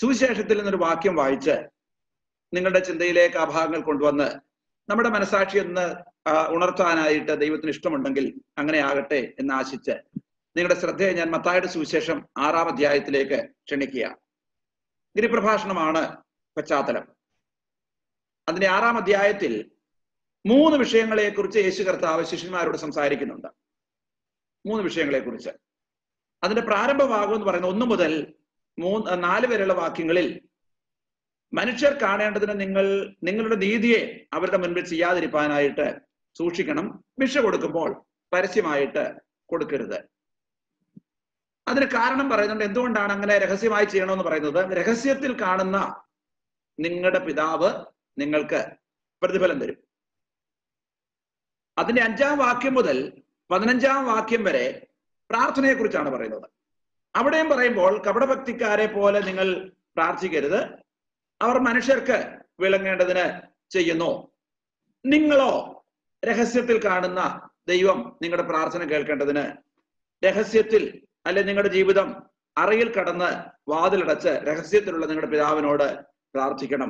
സുവിശേഷത്തിൽ നിന്നൊരു വാക്യം വായിച്ച് നിങ്ങളുടെ ചിന്തയിലേക്ക് ആ ഭാഗങ്ങൾ കൊണ്ടുവന്ന് നമ്മുടെ മനസാക്ഷി ഒന്ന് ആ, ഉണർത്താനായിട്ട് ദൈവത്തിന് ഇഷ്ടമുണ്ടെങ്കിൽ അങ്ങനെ ആകട്ടെ എന്ന് ആശിച്ച് നിങ്ങളുടെ ശ്രദ്ധയെ ഞാൻ മത്തായുടെ സുവിശേഷം ആറാം അധ്യായത്തിലേക്ക് ക്ഷണിക്കുക ഗിരിപ്രഭാഷണമാണ് പശ്ചാത്തലം അതിന്റെ ആറാം അധ്യായത്തിൽ മൂന്ന് വിഷയങ്ങളെ കുറിച്ച് യേശു കർത്താവ് ശിഷ്യന്മാരോട് സംസാരിക്കുന്നുണ്ട് മൂന്ന് വിഷയങ്ങളെ കുറിച്ച് അതിന്റെ പ്രാരംഭ ഭാഗം എന്ന് പറയുന്നത് ഒന്ന് മുതൽ മൂന്ന് നാല് വരെയുള്ള വാക്യങ്ങളിൽ മനുഷ്യർ കാണേണ്ടതിന് നിങ്ങൾ നിങ്ങളുടെ നീതിയെ അവരുടെ മുൻപിൽ ചെയ്യാതിരിക്കാനായിട്ട് സൂക്ഷിക്കണം ഭിക്ഷ കൊടുക്കുമ്പോൾ പരസ്യമായിട്ട് കൊടുക്കരുത് അതിന് കാരണം പറയുന്നുണ്ട് എന്തുകൊണ്ടാണ് അങ്ങനെ രഹസ്യമായി ചെയ്യണമെന്ന് പറയുന്നത് രഹസ്യത്തിൽ കാണുന്ന നിങ്ങളുടെ പിതാവ് നിങ്ങൾക്ക് പ്രതിഫലം തരും അതിന്റെ അഞ്ചാം വാക്യം മുതൽ പതിനഞ്ചാം വാക്യം വരെ പ്രാർത്ഥനയെ കുറിച്ചാണ് പറയുന്നത് അവിടെയും പറയുമ്പോൾ കപടഭക്തിക്കാരെ പോലെ നിങ്ങൾ പ്രാർത്ഥിക്കരുത് അവർ മനുഷ്യർക്ക് വിളങ്ങേണ്ടതിന് ചെയ്യുന്നു നിങ്ങളോ രഹസ്യത്തിൽ കാണുന്ന ദൈവം നിങ്ങളുടെ പ്രാർത്ഥന കേൾക്കേണ്ടതിന് രഹസ്യത്തിൽ അല്ലെ നിങ്ങളുടെ ജീവിതം അറയിൽ കടന്ന് വാതിലടച്ച് രഹസ്യത്തിലുള്ള നിങ്ങളുടെ പിതാവിനോട് പ്രാർത്ഥിക്കണം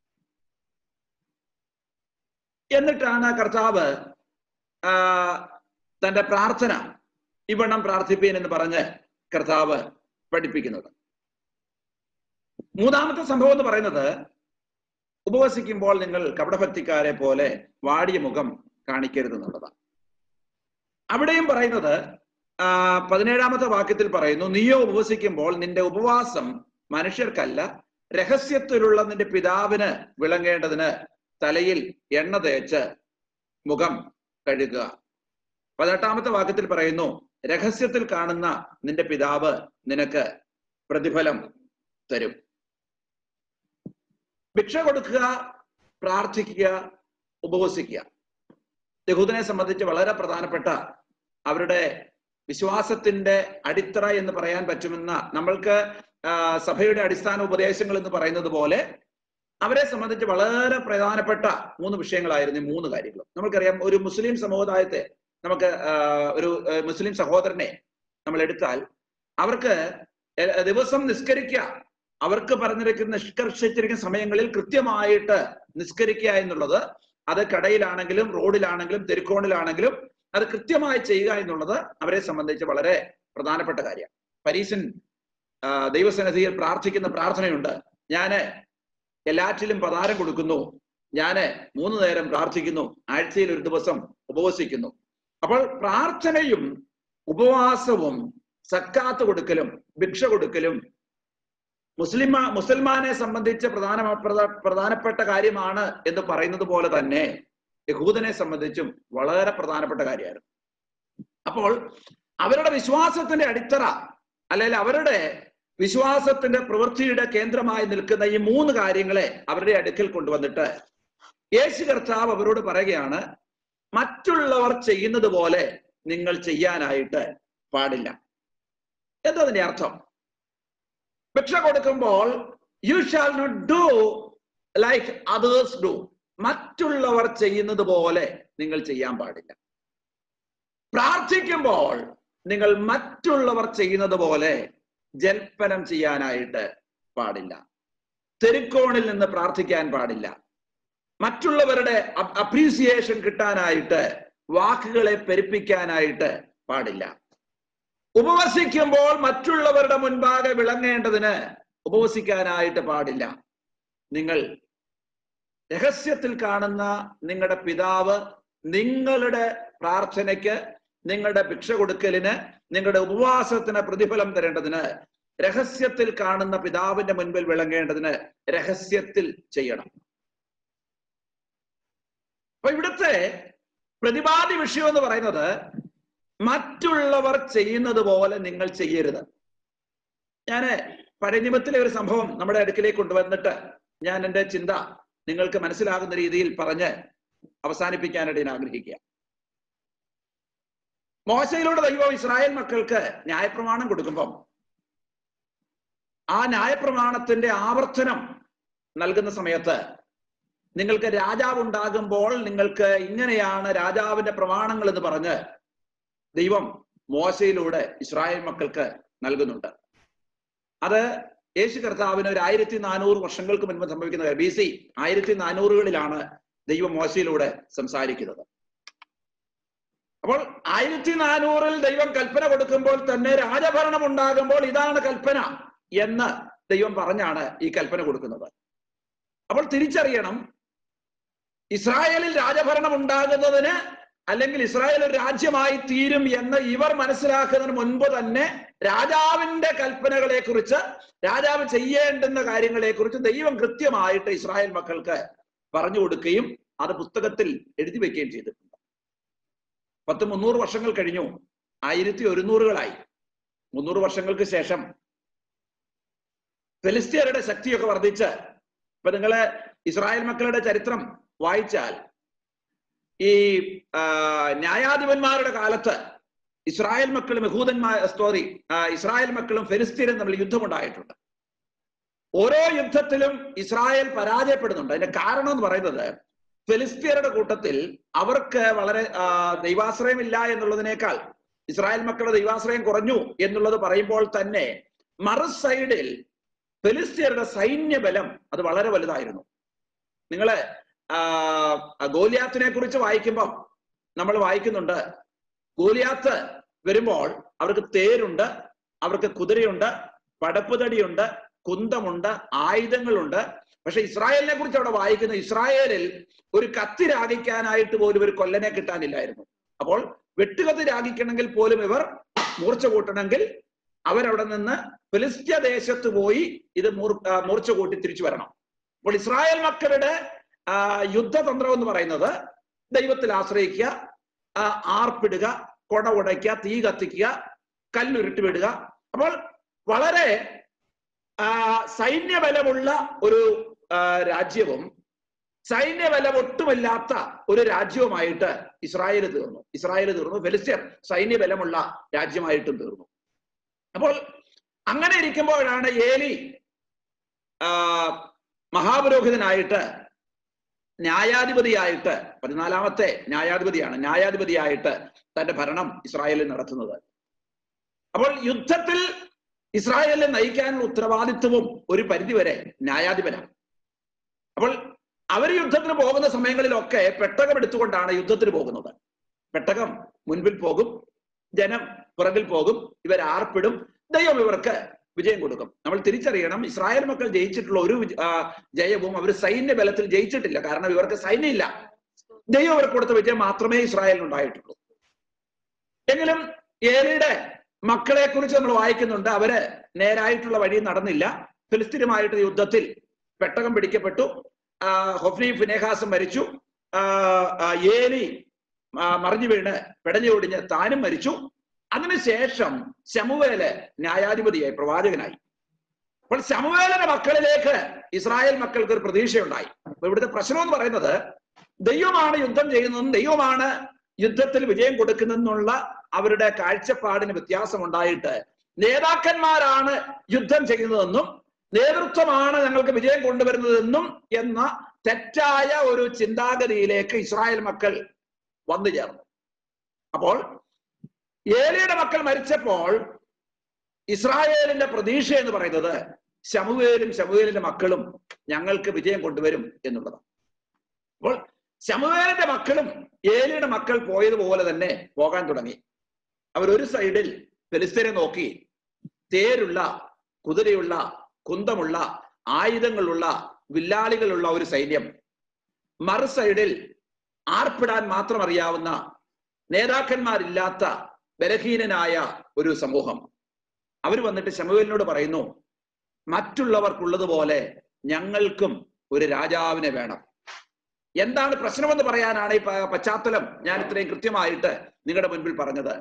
എന്നിട്ടാണ് കർത്താവ് ആ, തന്റെ പ്രാർത്ഥന ഇവണ്ണം പ്രാർത്ഥിപ്പീൻ എന്ന് പറഞ്ഞ് കർത്താവ് പഠിപ്പിക്കുന്നത് മൂന്നാമത്തെ സംഭവം എന്ന് പറയുന്നത് ഉപവസിക്കുമ്പോൾ നിങ്ങൾ കപടഭക്തിക്കാരെ പോലെ വാടിയ മുഖം കാണിക്കരുത് എന്നുള്ളതാണ് അവിടെയും പറയുന്നത് ആ, പതിനേഴാമത്തെ വാക്യത്തിൽ പറയുന്നു നീയോ ഉപവസിക്കുമ്പോൾ നിന്റെ ഉപവാസം മനുഷ്യർക്കല്ല രഹസ്യത്തിലുള്ള നിന്റെ പിതാവിന് വിളങ്ങേണ്ടതിന് തലയിൽ എണ്ണ തേച്ച് മുഖം കഴുകുക പതിനെട്ടാമത്തെ വാക്യത്തിൽ പറയുന്നു രഹസ്യത്തിൽ കാണുന്ന നിന്റെ പിതാവ് നിനക്ക് പ്രതിഫലം തരും ഭിക്ഷ കൊടുക്കുക പ്രാർത്ഥിക്കുക ഉപവസിക്കുക യഹൂദനെ സംബന്ധിച്ച് വളരെ പ്രധാനപ്പെട്ട അവരുടെ വിശ്വാസത്തിന്റെ അടിത്തറ എന്ന് പറയാൻ പറ്റുമെന്ന നമ്മൾക്ക് ആ, സഭയുടെ അടിസ്ഥാന ഉപദേശങ്ങൾ എന്ന് പറയുന്നത് പോലെ അവരെ സംബന്ധിച്ച് വളരെ പ്രധാനപ്പെട്ട മൂന്ന് വിഷയങ്ങളായിരുന്നു ഈ മൂന്ന് കാര്യങ്ങൾ നമുക്കറിയാം ഒരു മുസ്ലിം സമുദായത്തെ നമുക്ക് ആ, ഒരു ആ, മുസ്ലിം സഹോദരനെ നമ്മൾ എടുത്താൽ അവർക്ക് എ- ദിവസം നിസ്കരിക്കുക അവർക്ക് പറഞ്ഞിരിക്കുന്ന നിഷ്കർഷിച്ചിരിക്കുന്ന സമയങ്ങളിൽ കൃത്യമായിട്ട് നിസ്കരിക്കുക എന്നുള്ളത് അത് കടയിലാണെങ്കിലും റോഡിലാണെങ്കിലും തെരുക്കോണിലാണെങ്കിലും അത് കൃത്യമായി ചെയ്യുക എന്നുള്ളത് അവരെ സംബന്ധിച്ച് വളരെ പ്രധാനപ്പെട്ട കാര്യമാണ് പരീശൻ ആ, ദൈവസന്നിധിയിൽ പ്രാർത്ഥിക്കുന്ന പ്രാർത്ഥനയുണ്ട് ഞാന് എല്ലാറ്റിലും പ്രധാനം കൊടുക്കുന്നു ഞാന് മൂന്ന് നേരം പ്രാർത്ഥിക്കുന്നു ആഴ്ചയിൽ ഒരു ദിവസം ഉപവസിക്കുന്നു അപ്പോൾ പ്രാർത്ഥനയും ഉപവാസവും സക്കാത്ത് കൊടുക്കലും ഭിക്ഷ കൊടുക്കലും മുസ്ലിം മുസൽമാനെ സംബന്ധിച്ച് പ്രധാന പ്രധ- പ്രധാനപ്പെട്ട കാര്യമാണ് എന്ന് പറയുന്നത് പോലെ തന്നെ യഹൂദനെ സംബന്ധിച്ചും വളരെ പ്രധാനപ്പെട്ട കാര്യമായിരുന്നു അപ്പോൾ അവരുടെ വിശ്വാസത്തിന്റെ അടിത്തറ അല്ലെങ്കിൽ അവരുടെ വിശ്വാസത്തിന്റെ പ്രവൃത്തിയുടെ കേന്ദ്രമായി നിൽക്കുന്ന ഈ മൂന്ന് കാര്യങ്ങളെ അവരുടെ അടുക്കൽ കൊണ്ടുവന്നിട്ട് യേശു കർത്താവ് അവരോട് പറയുകയാണ് മറ്റുള്ളവർ ചെയ്യുന്നത് പോലെ നിങ്ങൾ ചെയ്യാനായിട്ട് പാടില്ല എന്താ അതിന്റെ അർത്ഥം ഭിക്ഷ കൊടുക്കുമ്പോൾ you shall not do like others do മറ്റുള്ളവർ ചെയ്യുന്നത് പോലെ നിങ്ങൾ ചെയ്യാൻ പാടില്ല പ്രാർത്ഥിക്കുമ്പോൾ നിങ്ങൾ മറ്റുള്ളവർ ചെയ്യുന്നത് പോലെ ജൽപ്പനം ചെയ്യാനായിട്ട് പാടില്ല തെരുക്കോണിൽ നിന്ന് പ്രാർത്ഥിക്കാൻ പാടില്ല മറ്റുള്ളവരുടെ അപ്രീസിയേഷൻ കിട്ടാനായിട്ട് വാക്കുകളെ പെരുപ്പിക്കാനായിട്ട് പാടില്ല ഉപവസിക്കുമ്പോൾ മറ്റുള്ളവരുടെ മുൻപാകെ വിളങ്ങേണ്ടതിന് ഉപവസിക്കാനായിട്ട് പാടില്ല നിങ്ങൾ രഹസ്യത്തിൽ കാണുന്ന നിങ്ങളുടെ പിതാവ് നിങ്ങളുടെ പ്രാർത്ഥനയ്ക്ക് നിങ്ങളുടെ ഭിക്ഷ കൊടുക്കലിന് നിങ്ങളുടെ ഉപവാസത്തിന് പ്രതിഫലം തരേണ്ടതിന് രഹസ്യത്തിൽ കാണുന്ന പിതാവിന്റെ മുൻപിൽ വിളങ്ങേണ്ടതിന് രഹസ്യത്തിൽ ചെയ്യണം അപ്പൊ ഇവിടുത്തെ പ്രതിപാദ്യ വിഷയം എന്ന് പറയുന്നത് മറ്റുള്ളവർ ചെയ്യുന്നത് പോലെ നിങ്ങൾ ചെയ്യരുത് ഞാന് പഴയ നിയമത്തിലെ ഒരു സംഭവം നമ്മുടെ അടുക്കിലേക്ക് കൊണ്ടുവന്നിട്ട് ഞാൻ എൻ്റെ ചിന്ത നിങ്ങൾക്ക് മനസ്സിലാകുന്ന രീതിയിൽ പറഞ്ഞ് അവസാനിപ്പിക്കാനായിട്ട് ഞാൻ ആഗ്രഹിക്കുക മോശയിലൂടെ ദൈവം ഇസ്രായേൽ മക്കൾക്ക് ന്യായപ്രമാണം കൊടുക്കുമ്പം ആ ന്യായപ്രമാണത്തിന്റെ ആവർത്തനം നൽകുന്ന സമയത്ത് നിങ്ങൾക്ക് രാജാവ് ഉണ്ടാകുമ്പോൾ നിങ്ങൾക്ക് ഇങ്ങനെയാണ് രാജാവിന്റെ പ്രമാണങ്ങൾ എന്ന് പറഞ്ഞ് ദൈവം മോശയിലൂടെ ഇസ്രായേൽ മക്കൾക്ക് നൽകുന്നുണ്ട് അത് യേശു കർത്താവിന് ഒരു ആയിരത്തി നാനൂറ് വർഷങ്ങൾക്ക് മുൻപ് സംഭവിക്കുന്ന കാര്യം ബി സി ആയിരത്തി നാനൂറുകളിലാണ് ദൈവം മോശയിലൂടെ സംസാരിക്കുന്നത് അപ്പോൾ ആയിരത്തി നാനൂറിൽ ദൈവം കൽപ്പന കൊടുക്കുമ്പോൾ തന്നെ രാജഭരണം ഉണ്ടാകുമ്പോൾ ഇതാണ് കൽപ്പന എന്ന് ദൈവം പറഞ്ഞാണ് ഈ കൽപ്പന കൊടുക്കുന്നത് അപ്പോൾ തിരിച്ചറിയണം ഇസ്രായേലിൽ രാജഭരണം ഉണ്ടാകുന്നതിന് അല്ലെങ്കിൽ ഇസ്രായേൽ ഒരു രാജ്യമായി തീരും എന്ന് ഇവർ മനസ്സിലാക്കുന്നതിന് മുൻപ് തന്നെ രാജാവിന്റെ കൽപ്പനകളെ കുറിച്ച് രാജാവ് ചെയ്യേണ്ടുന്ന കാര്യങ്ങളെ കുറിച്ച് ദൈവം കൃത്യമായിട്ട് ഇസ്രായേൽ മക്കൾക്ക് പറഞ്ഞു കൊടുക്കുകയും അത് പുസ്തകത്തിൽ എഴുതി വെക്കുകയും ചെയ്തിട്ടുണ്ട് പത്ത് മുന്നൂറ് വർഷങ്ങൾ കഴിഞ്ഞു ആയിരത്തി ഒരുന്നൂറുകളായി മുന്നൂറ് വർഷങ്ങൾക്ക് ശേഷം ഫെലിസ്തീയരുടെ ശക്തിയൊക്കെ വർദ്ധിച്ച് ഇപ്പൊ നിങ്ങള് ഇസ്രായേൽ മക്കളുടെ ചരിത്രം വായിച്ചാൽ ഈ ആ, ന്യായാധിപന്മാരുടെ കാലത്ത് ഇസ്രായേൽ മക്കളും യഹൂദന്മാർ സോറി ഇസ്രായേൽ മക്കളും ഫെലിസ്തീനും തമ്മിൽ യുദ്ധമുണ്ടായിട്ടുണ്ട് ഓരോ യുദ്ധത്തിലും ഇസ്രായേൽ പരാജയപ്പെടുന്നുണ്ട് അതിന്റെ കാരണം എന്ന് പറയുന്നത് ഫെലിസ്തീനയുടെ കൂട്ടത്തിൽ അവർക്ക് വളരെ ആ, ദൈവാശ്രയമില്ല എന്നുള്ളതിനേക്കാൾ ഇസ്രായേൽ മക്കളുടെ ദൈവാശ്രയം കുറഞ്ഞു എന്നുള്ളത് പറയുമ്പോൾ തന്നെ മറു സൈഡിൽ ഫെലിസ്തീനയുടെ സൈന്യബലം അത് വളരെ വലുതായിരുന്നു നിങ്ങള് ആ ഗോലിയാത്തിനെ കുറിച്ച് വായിക്കുമ്പം നമ്മൾ വായിക്കുന്നുണ്ട് ഗോലിയാത്ത് വരുമ്പോൾ അവർക്ക് തേരുണ്ട് അവർക്ക് കുതിരയുണ്ട് പടപ്പുതടിയുണ്ട് കുന്തമുണ്ട് ആയുധങ്ങളുണ്ട് പക്ഷെ ഇസ്രായേലിനെ കുറിച്ച് അവിടെ വായിക്കുന്നു ഇസ്രായേലിൽ ഒരു കത്തി രാഗിക്കാനായിട്ട് പോലും ഒരു കൊല്ലനെ കിട്ടാനില്ലായിരുന്നു അപ്പോൾ വെട്ടുകത്തി രാഗിക്കണമെങ്കിൽ പോലും ഇവർ മൂർച്ച കൂട്ടണമെങ്കിൽ അവരവിടെ നിന്ന് ഫിലിസ്ത്യ ദേശത്ത് പോയി ഇത് മൂർ ആ, മൂർച്ച കൂട്ടി തിരിച്ചു വരണം അപ്പോൾ ഇസ്രായേൽ മക്കളുടെ ആ, യുദ്ധതന്ത്രം എന്ന് പറയുന്നത് ദൈവത്തിൽ ആശ്രയിക്കുക ആ, ആർപ്പിടുക കൊട ഉടയ്ക്കുക തീ കത്തിക്കുക കല്ലുരുട്ടി വിടുക അപ്പോൾ വളരെ ആ, സൈന്യബലമുള്ള ഒരു ആ, രാജ്യവും സൈന്യബലം ഒട്ടുമില്ലാത്ത ഒരു രാജ്യവുമായിട്ട് ഇസ്രായേൽ തീർന്നു ഇസ്രായേൽ തീർന്നു ഫെലിസ്തീൻ സൈന്യബലമുള്ള രാജ്യമായിട്ടും തീർന്നു അപ്പോൾ അങ്ങനെ ഇരിക്കുമ്പോഴാണ് ഏലി ആ, മഹാപുരോഹിതനായിട്ട് ന്യായാധിപതിയായിട്ട് പതിനാലാമത്തെ ന്യായാധിപതിയാണ് ന്യായാധിപതിയായിട്ട് തന്റെ ഭരണം ഇസ്രായേലിൽ നടത്തുന്നത് അപ്പോൾ യുദ്ധത്തിൽ ഇസ്രായേലിനെ നയിക്കാനുള്ള ഉത്തരവാദിത്വവും ഒരു പരിധിവരെ ന്യായാധിപനാണ് അപ്പോൾ അവർ യുദ്ധത്തിന് പോകുന്ന സമയങ്ങളിലൊക്കെ പെട്ടകം എടുത്തുകൊണ്ടാണ് യുദ്ധത്തിന് പോകുന്നത് പെട്ടകം മുൻപിൽ പോകും ജനം പുറകിൽ പോകും ഇവർ ആർപ്പിടും ദൈവം ഇവർക്ക് വിജയം കൊടുക്കും നമ്മൾ തിരിച്ചറിയണം ഇസ്രായേൽ മക്കൾ ജയിച്ചിട്ടുള്ള ഒരു വിജ- ആ, ജയവും അവർ സൈന്യ ബലത്തിൽ ജയിച്ചിട്ടില്ല കാരണം ഇവർക്ക് സൈന്യമില്ല ദൈവം അവർക്ക് കൊടുത്ത വിജയം മാത്രമേ ഇസ്രായേലിന് ഉണ്ടായിട്ടുള്ളൂ എങ്കിലും ഏലിയുടെ മക്കളെ കുറിച്ച് നമ്മൾ വായിക്കുന്നുണ്ട് അവര് നേരായിട്ടുള്ള വഴി നടന്നില്ല ഫിലിസ്തീനുമായിട്ട് യുദ്ധത്തിൽ പെട്ടകം പിടിക്കപ്പെട്ടു ആ, ഹൊഫ്നി ഫിനേഹാസും മരിച്ചു ആ, ആ, ഏലി ആ, മറിഞ്ഞു വീണ് പെടഞ്ഞു ഒടിഞ്ഞ് താനും മരിച്ചു അതിനുശേഷം ശമുവേല് ന്യായാധിപതിയായി പ്രവാചകനായി അപ്പോൾ ശമുവേലിന്റെ മക്കളിലേക്ക് ഇസ്രായേൽ മക്കൾക്ക് ഒരു പ്രതീക്ഷയുണ്ടായി അപ്പൊ ഇവിടുത്തെ പ്രശ്നം എന്ന് പറയുന്നത് ദൈവമാണ് യുദ്ധം ചെയ്യുന്നതും ദൈവമാണ് യുദ്ധത്തിൽ വിജയം കൊടുക്കുന്നതെന്നുള്ള അവരുടെ കാഴ്ചപ്പാടിന് വ്യത്യാസമുണ്ടായിട്ട് നേതാക്കന്മാരാണ് യുദ്ധം ചെയ്യുന്നതെന്നും നേതൃത്വമാണ് ഞങ്ങൾക്ക് വിജയം കൊണ്ടുവരുന്നതെന്നും എന്ന തെറ്റായ ഒരു ചിന്താഗതിയിലേക്ക് ഇസ്രായേൽ മക്കൾ വന്നു ചേർന്നു അപ്പോൾ ഏലിയുടെ മക്കൾ മരിച്ചപ്പോൾ ഇസ്രായേലിന്റെ പ്രതീക്ഷ എന്ന് പറയുന്നത് ശമുവേലും ശമുവേലിന്റെ മക്കളും ഞങ്ങൾക്ക് വിജയം കൊണ്ടുവരും എന്നുള്ളതാണ് അപ്പോൾ ശമുവേലിന്റെ മക്കളും ഏലിയുടെ മക്കൾ പോയതുപോലെ തന്നെ പോകാൻ തുടങ്ങി അവർ ഒരു സൈഡിൽ ഫെലിസ്തീനെ നോക്കി തേരുള്ള കുതിരയുള്ള കുന്തമുള്ള ആയുധങ്ങളുള്ള വില്ലാളികളുള്ള ഒരു സൈന്യം മറു സൈഡിൽ ആർപ്പിടാൻ മാത്രം അറിയാവുന്ന നേതാക്കന്മാരില്ലാത്ത ബലഹീനനായ ഒരു സമൂഹം അവർ വന്നിട്ട് ശമുവേലിനോട് പറയുന്നു മറ്റുള്ളവർക്കുള്ളതുപോലെ ഞങ്ങൾക്കും ഒരു രാജാവിനെ വേണം എന്താണ് പ്രശ്നമെന്ന് പറയാനാണ് ഈ പ- പശ്ചാത്തലം ഞാൻ ഇത്രയും കൃത്യമായിട്ട് നിങ്ങളുടെ മുൻപിൽ പറഞ്ഞത്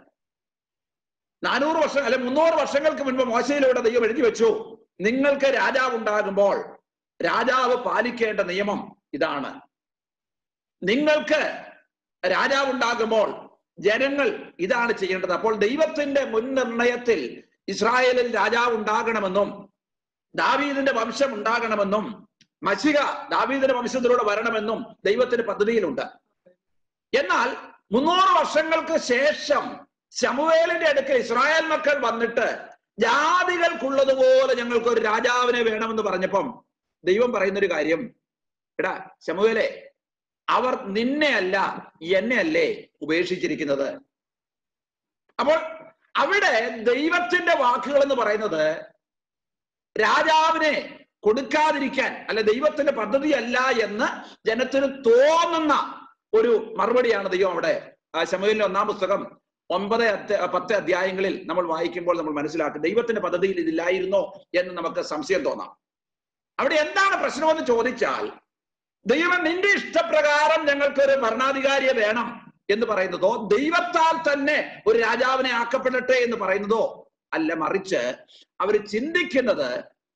നാനൂറ് വർഷം അല്ലെ മുന്നൂറ് വർഷങ്ങൾക്ക് മുൻപ് മോശയിലൂടെ ദൈവം എഴുതി വെച്ചു നിങ്ങൾക്ക് രാജാവ് ഉണ്ടാകുമ്പോൾ രാജാവ് പാലിക്കേണ്ട നിയമം ഇതാണ് നിങ്ങൾക്ക് രാജാവ് ഉണ്ടാകുമ്പോൾ ജനങ്ങൾ ഇതാണ് ചെയ്യേണ്ടത് അപ്പോൾ ദൈവത്തിന്റെ മുൻനിർണയത്തിൽ ഇസ്രായേലിൽ രാജാവ് ഉണ്ടാകണമെന്നും ദാവീദിന്റെ വംശം ഉണ്ടാകണമെന്നും മഷിക ദാവീദിന്റെ വംശത്തിലൂടെ വരണമെന്നും ദൈവത്തിന്റെ പദ്ധതിയിലുണ്ട് എന്നാൽ മുന്നൂറ് വർഷങ്ങൾക്ക് ശേഷം ശമുവേലിന്റെ അടുക്കൽ ഇസ്രായേൽ മക്കൾ വന്നിട്ട് ജാതികൾക്കുള്ളതുപോലെ ഞങ്ങൾക്ക് ഒരു രാജാവിനെ വേണമെന്ന് പറഞ്ഞപ്പം ദൈവം പറയുന്ന ഒരു കാര്യം എടാ ശമുവേലെ അവർ നിന്നെ അല്ല എന്നെ അല്ലേ ഉപേക്ഷിച്ചിരിക്കുന്നത് അപ്പോൾ അവിടെ ദൈവത്തിന്റെ വാക്കുകൾ എന്ന് പറയുന്നത് രാജാവിനെ കൊടുക്കാതിരിക്കാൻ അല്ല ദൈവത്തിന്റെ പദ്ധതിയല്ല എന്ന് ജനത്തിന് തോന്നുന്ന ഒരു മറുപടിയാണ് ദൈവം അവിടെ ശമുവിലെ ഒന്നാം പുസ്തകം ഒമ്പത് അധ്യ- പത്ത് അധ്യായങ്ങളിൽ നമ്മൾ വായിക്കുമ്പോൾ നമ്മൾ മനസ്സിലാക്കും ദൈവത്തിന്റെ പദ്ധതിയിൽ ഇതില്ലായിരുന്നോ എന്ന് നമുക്ക് സംശയം തോന്നാം അവിടെ എന്താണ് പ്രശ്നമെന്ന് ചോദിച്ചാൽ ദൈവം നിന്റെ ഇഷ്ടപ്രകാരം ഞങ്ങൾക്ക് ഒരു ഭരണാധികാരിയെ വേണം എന്ന് പറയുന്നതോ ദൈവത്താൽ തന്നെ ഒരു രാജാവിനെ ആക്കപ്പെടട്ടെ എന്ന് പറയുന്നതോ അല്ല മറിച്ച് അവർ ചിന്തിക്കുന്നത്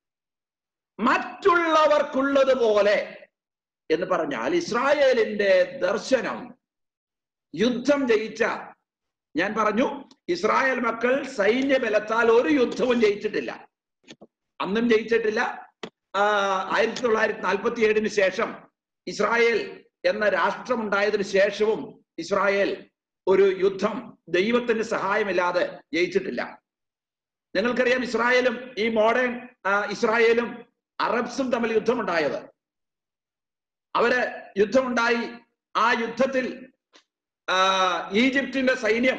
മറ്റുള്ളവർക്കുള്ളതുപോലെ എന്ന് പറഞ്ഞാൽ ഇസ്രായേലിന്റെ ദർശനം യുദ്ധം ജയിച്ച ഞാൻ പറഞ്ഞു ഇസ്രായേൽ മക്കൾ സൈന്യബലത്താൽ ഒരു യുദ്ധവും ജയിച്ചിട്ടില്ല അന്നും ജയിച്ചിട്ടില്ല ആയിരത്തി തൊള്ളായിരത്തി നാൽപ്പത്തി ഏഴിന് ശേഷം ഇസ്രായേൽ എന്ന രാഷ്ട്രം ഉണ്ടായതിനു ശേഷവും ഇസ്രായേൽ ഒരു യുദ്ധം ദൈവത്തിന്റെ സഹായമില്ലാതെ ജയിച്ചിട്ടില്ല നിങ്ങൾക്കറിയാം ഇസ്രായേലും ഈ മോഡേൺ ഇസ്രായേലും അറബ്സും തമ്മിൽ യുദ്ധമുണ്ടായത് അവര് യുദ്ധമുണ്ടായി ആ യുദ്ധത്തിൽ ആ, ഈജിപ്തിന്റെ സൈന്യം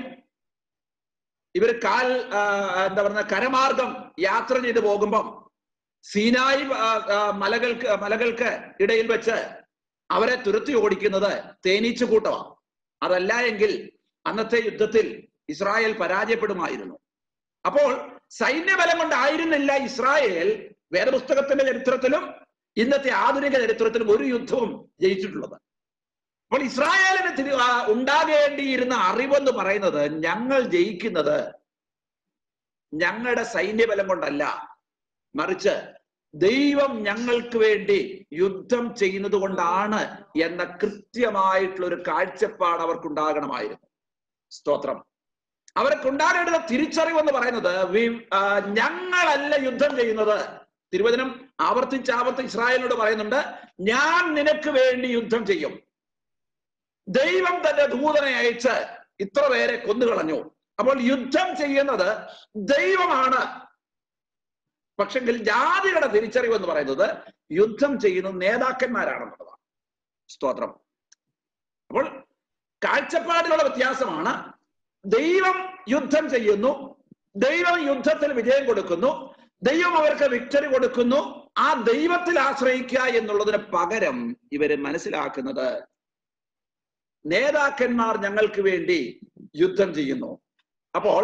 ഇവർ കാൽ ആ, എന്താ പറയുക കരമാർഗം യാത്ര ചെയ്ത് പോകുമ്പം സീനായി ആ, ആ, മലകൾക്ക് മലകൾക്ക് ഇടയിൽ വെച്ച് അവരെ തുരത്തി ഓടിക്കുന്നത് തേനീച്ച കൂട്ടമാണ് അതല്ല എങ്കിൽ അന്നത്തെ യുദ്ധത്തിൽ ഇസ്രായേൽ പരാജയപ്പെടുമായിരുന്നു അപ്പോൾ സൈന്യബലം കൊണ്ടായിരുന്നില്ല ഇസ്രായേൽ വേദപുസ്തകത്തിന്റെ ചരിത്രത്തിലും ഇന്നത്തെ ആധുനിക ചരിത്രത്തിലും ഒരു യുദ്ധവും ജയിച്ചിട്ടുള്ളത് അപ്പോൾ ഇസ്രായേലിന് തിരി ആ, ഉണ്ടാകേണ്ടിയിരുന്ന അറിവെന്ന് പറയുന്നത് ഞങ്ങൾ ജയിക്കുന്നത് ഞങ്ങളുടെ സൈന്യബലം കൊണ്ടല്ല മറിച്ച് ദൈവം ഞങ്ങൾക്ക് വേണ്ടി യുദ്ധം ചെയ്യുന്നത് കൊണ്ടാണ് എന്ന കൃത്യമായിട്ടുള്ള ഒരു കാഴ്ചപ്പാട് അവർക്കുണ്ടാകണമായിരുന്നു സ്തോത്രം അവർക്കുണ്ടാകേണ്ടുന്ന തിരിച്ചറിവ് എന്ന് പറയുന്നത് വി- ആ, ഞങ്ങളല്ല യുദ്ധം ചെയ്യുന്നത് തിരുവചനം ആവർത്തിച്ച് ആവർത്തിച്ച് ഇസ്രായേലിനോട് പറയുന്നുണ്ട് ഞാൻ നിനക്ക് വേണ്ടി യുദ്ധം ചെയ്യും ദൈവം തന്റെ ദൂതനെ അയച്ച് ഇത്ര പേരെ കൊന്നുകളഞ്ഞു അപ്പോൾ യുദ്ധം ചെയ്യുന്നത് ദൈവമാണ് പക്ഷെങ്കിൽ ജാതികളുടെ തിരിച്ചറിവ് എന്ന് പറയുന്നത് യുദ്ധം ചെയ്യുന്നത് നേതാക്കന്മാരാണെന്നുള്ളതാണ് സ്തോത്രം അപ്പോൾ കാഴ്ചപ്പാടിലുള്ള വ്യത്യാസമാണ് ദൈവം യുദ്ധം ചെയ്യുന്നു ദൈവം യുദ്ധത്തിൽ വിജയം കൊടുക്കുന്നു ദൈവം അവർക്ക് വിക്ടറി കൊടുക്കുന്നു ആ ദൈവത്തിൽ ആശ്രയിക്കുക എന്നുള്ളതിന് പകരം ഇവര് മനസ്സിലാക്കുന്നത് നേതാക്കന്മാർ ഞങ്ങൾക്ക് വേണ്ടി യുദ്ധം ചെയ്യുന്നു അപ്പോൾ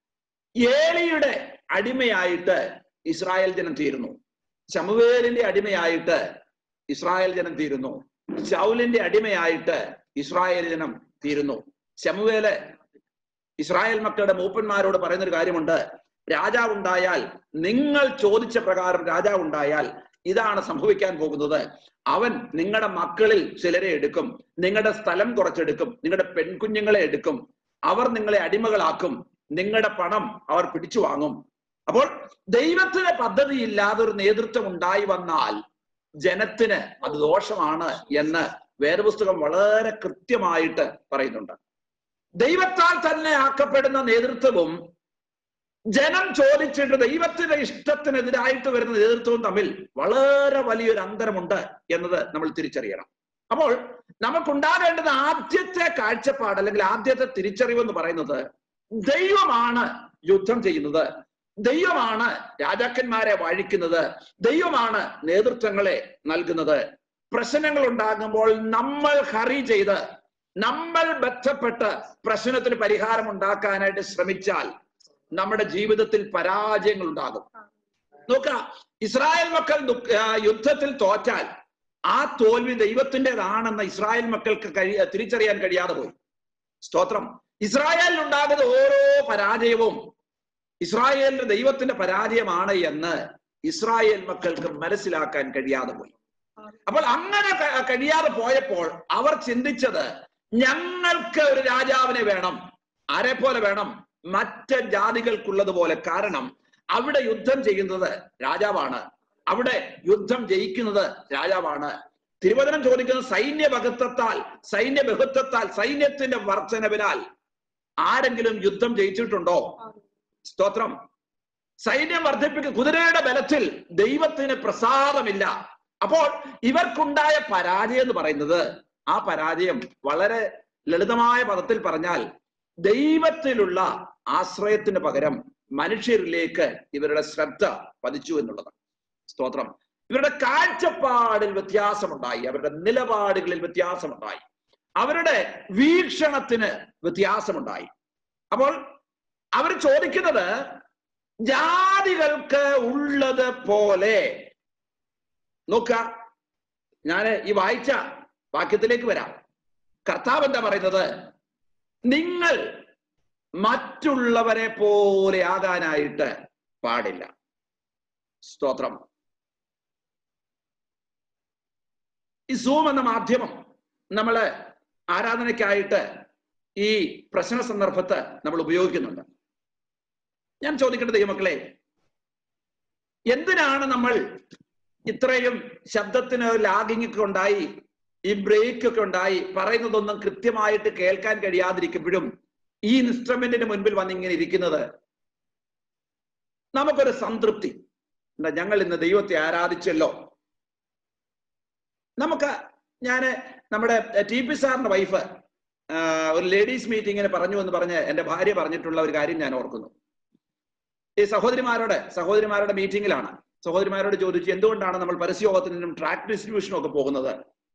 ഏലിയുടെ അടിമയായിട്ട് ഇസ്രായേൽ ജനം തീരുന്നു ശമുവേലിന്റെ അടിമയായിട്ട് ഇസ്രായേൽ ജനം തീരുന്നു ശൗലിന്റെ അടിമയായിട്ട് ഇസ്രായേൽ ജനം തീരുന്നു ശമുവേല് ഇസ്രായേൽ മക്കളുടെ മൂപ്പന്മാരോട് പറയുന്ന ഒരു കാര്യമുണ്ട് രാജാവുണ്ടായാൽ നിങ്ങൾ ചോദിച്ച പ്രകാരം രാജാവുണ്ടായാൽ ഇതാണ് സംഭവിക്കാൻ പോകുന്നത് അവൻ നിങ്ങളുടെ മക്കളിൽ ചിലരെ എടുക്കും നിങ്ങളുടെ സ്ഥലം കുറച്ചെടുക്കും നിങ്ങളുടെ പെൺകുഞ്ഞുങ്ങളെ എടുക്കും അവർ നിങ്ങളെ അടിമകളാക്കും നിങ്ങളുടെ പണം അവർ പിടിച്ചു വാങ്ങും അപ്പോൾ ദൈവത്തിന് പദ്ധതിയില്ലാതെ ഒരു നേതൃത്വം ഉണ്ടായി വന്നാൽ ജനത്തിന് അത് ദോഷമാണ് എന്ന് വേദപുസ്തകം വളരെ കൃത്യമായിട്ട് പറയുന്നുണ്ട് ദൈവത്താൽ തന്നെ ആക്കപ്പെടുന്ന നേതൃത്വവും ജനം ചോദിച്ചിട്ട് ദൈവത്തിന്റെ ഇഷ്ടത്തിനെതിരായിട്ട് വരുന്ന നേതൃത്വവും തമ്മിൽ വളരെ വലിയൊരു അന്തരമുണ്ട് എന്നത് നമ്മൾ തിരിച്ചറിയണം അപ്പോൾ നമുക്കുണ്ടാകേണ്ടുന്ന ആദ്യത്തെ കാഴ്ചപ്പാട് അല്ലെങ്കിൽ ആദ്യത്തെ തിരിച്ചറിവ് എന്ന് പറയുന്നത് ദൈവമാണ് യുദ്ധം ചെയ്യുന്നത് ദൈവമാണ് രാജാക്കന്മാരെ വാഴിക്കുന്നത് ദൈവമാണ് നേതൃത്വങ്ങളെ നൽകുന്നത് പ്രശ്നങ്ങൾ ഉണ്ടാകുമ്പോൾ നമ്മൾ ഹറി ചെയ്ത് നമ്മൾ ബന്ധപ്പെട്ട് പ്രശ്നത്തിന് പരിഹാരം ഉണ്ടാക്കാനായിട്ട് ശ്രമിച്ചാൽ നമ്മുടെ ജീവിതത്തിൽ പരാജയങ്ങൾ ഉണ്ടാകും നോക്ക ഇസ്രായേൽ മക്കൾ ദുഃഖ- ആ, യുദ്ധത്തിൽ തോറ്റാൽ ആ തോൽവി ദൈവത്തിൻ്റെതാണെന്ന് ഇസ്രായേൽ മക്കൾക്ക് കഴി തിരിച്ചറിയാൻ കഴിയാതെ പോയി സ്തോത്രം ഇസ്രായേലിൽ ഉണ്ടാകുന്ന ഓരോ പരാജയവും ഇസ്രായേലിന്റെ ദൈവത്തിന്റെ പരാജയമാണ് എന്ന് ഇസ്രായേൽ മക്കൾക്ക് മനസ്സിലാക്കാൻ കഴിയാതെ പോയി അപ്പോൾ അങ്ങനെ ക- കഴിയാതെ പോയപ്പോൾ അവർ ചിന്തിച്ചത് ഞങ്ങൾക്ക് ഒരു രാജാവിനെ വേണം ആരെ പോലെ വേണം മറ്റ് ജാതികൾക്കുള്ളതുപോലെ കാരണം അവിടെ യുദ്ധം ചെയ്യുന്നത് രാജാവാണ് അവിടെ യുദ്ധം ജയിക്കുന്നത് രാജാവാണ് തിരുവചനം ചോദിക്കുന്നത് സൈന്യ ബഹുത്വത്താൽ സൈന്യ ബഹുത്വത്താൽ സൈന്യത്തിന്റെ വർധനവിനാൽ ആരെങ്കിലും യുദ്ധം ജയിച്ചിട്ടുണ്ടോ സ്തോത്രം സൈന്യം വർദ്ധിപ്പിക്കുക കുതിരയുടെ ബലത്തിൽ ദൈവത്തിന് പ്രസാദമില്ല അപ്പോൾ ഇവർക്കുണ്ടായ പരാജയം എന്ന് പറയുന്നത് ആ പരാജയം വളരെ ലളിതമായ പദത്തിൽ പറഞ്ഞാൽ ദൈവത്തിലുള്ള ആശ്രയത്തിന് പകരം മനുഷ്യരിലേക്ക് ഇവരുടെ ശ്രദ്ധ പതിച്ചു എന്നുള്ളതാണ് സ്തോത്രം ഇവരുടെ കാഴ്ചപ്പാടിൽ വ്യത്യാസമുണ്ടായി അവരുടെ നിലപാടുകളിൽ വ്യത്യാസമുണ്ടായി അവരുടെ വീക്ഷണത്തിന് വ്യത്യാസമുണ്ടായി അപ്പോൾ അവർ ചോദിക്കുന്നത് ജാതികൾക്ക് ഉള്ളത് പോലെ നോക്ക ഞാൻ ഈ വായിച്ച വാക്യത്തിലേക്ക് വരാം കർത്താവ് എന്താ പറയുന്നത് നിങ്ങൾ മറ്റുള്ളവരെ പോലെ ആകാനായിട്ട് പാടില്ല സ്തോത്രം ഈ സൂം എന്ന മാധ്യമം നമ്മള് ആരാധനയ്ക്കായിട്ട് ഈ പ്രശ്ന സന്ദർഭത്ത് നമ്മൾ ഉപയോഗിക്കുന്നുണ്ട് ഞാൻ ചോദിക്കേണ്ട ദൈവമക്കളെ എന്തിനാണ് നമ്മൾ ഇത്രയും ശബ്ദത്തിന് ലാഗിങ് ഒക്കെ ഉണ്ടായി ഈ ബ്രേക്ക് ഒക്കെ ഉണ്ടായി പറയുന്നതൊന്നും കൃത്യമായിട്ട് കേൾക്കാൻ കഴിയാതിരിക്കുമ്പോഴും ഈ ഇൻസ്ട്രുമെന്റിന് മുൻപിൽ വന്നിങ്ങനെ ഇരിക്കുന്നത് നമുക്കൊരു സംതൃപ്തി എന്താ ഞങ്ങൾ ഇന്ന് ദൈവത്തെ ആരാധിച്ചല്ലോ നമുക്ക് ഞാന് നമ്മുടെ ടി പി സാറിന്റെ വൈഫ് ഒരു ലേഡീസ് മീറ്റിങ്ങിന് പറഞ്ഞു എന്ന് പറഞ്ഞ് എന്റെ ഭാര്യ പറഞ്ഞിട്ടുള്ള ഒരു കാര്യം ഞാൻ ഓർക്കുന്നു ഈ സഹോദരിമാരുടെ സഹോദരിമാരുടെ മീറ്റിംഗിലാണ് സഹോദരിമാരോട് ചോദിച്ചു എന്തുകൊണ്ടാണ് നമ്മൾ പരസ്യയോഗത്തിനും ട്രാക്ക് ഡിസ്ട്രിബ്യൂഷനും ഒക്കെ പോകുന്നത്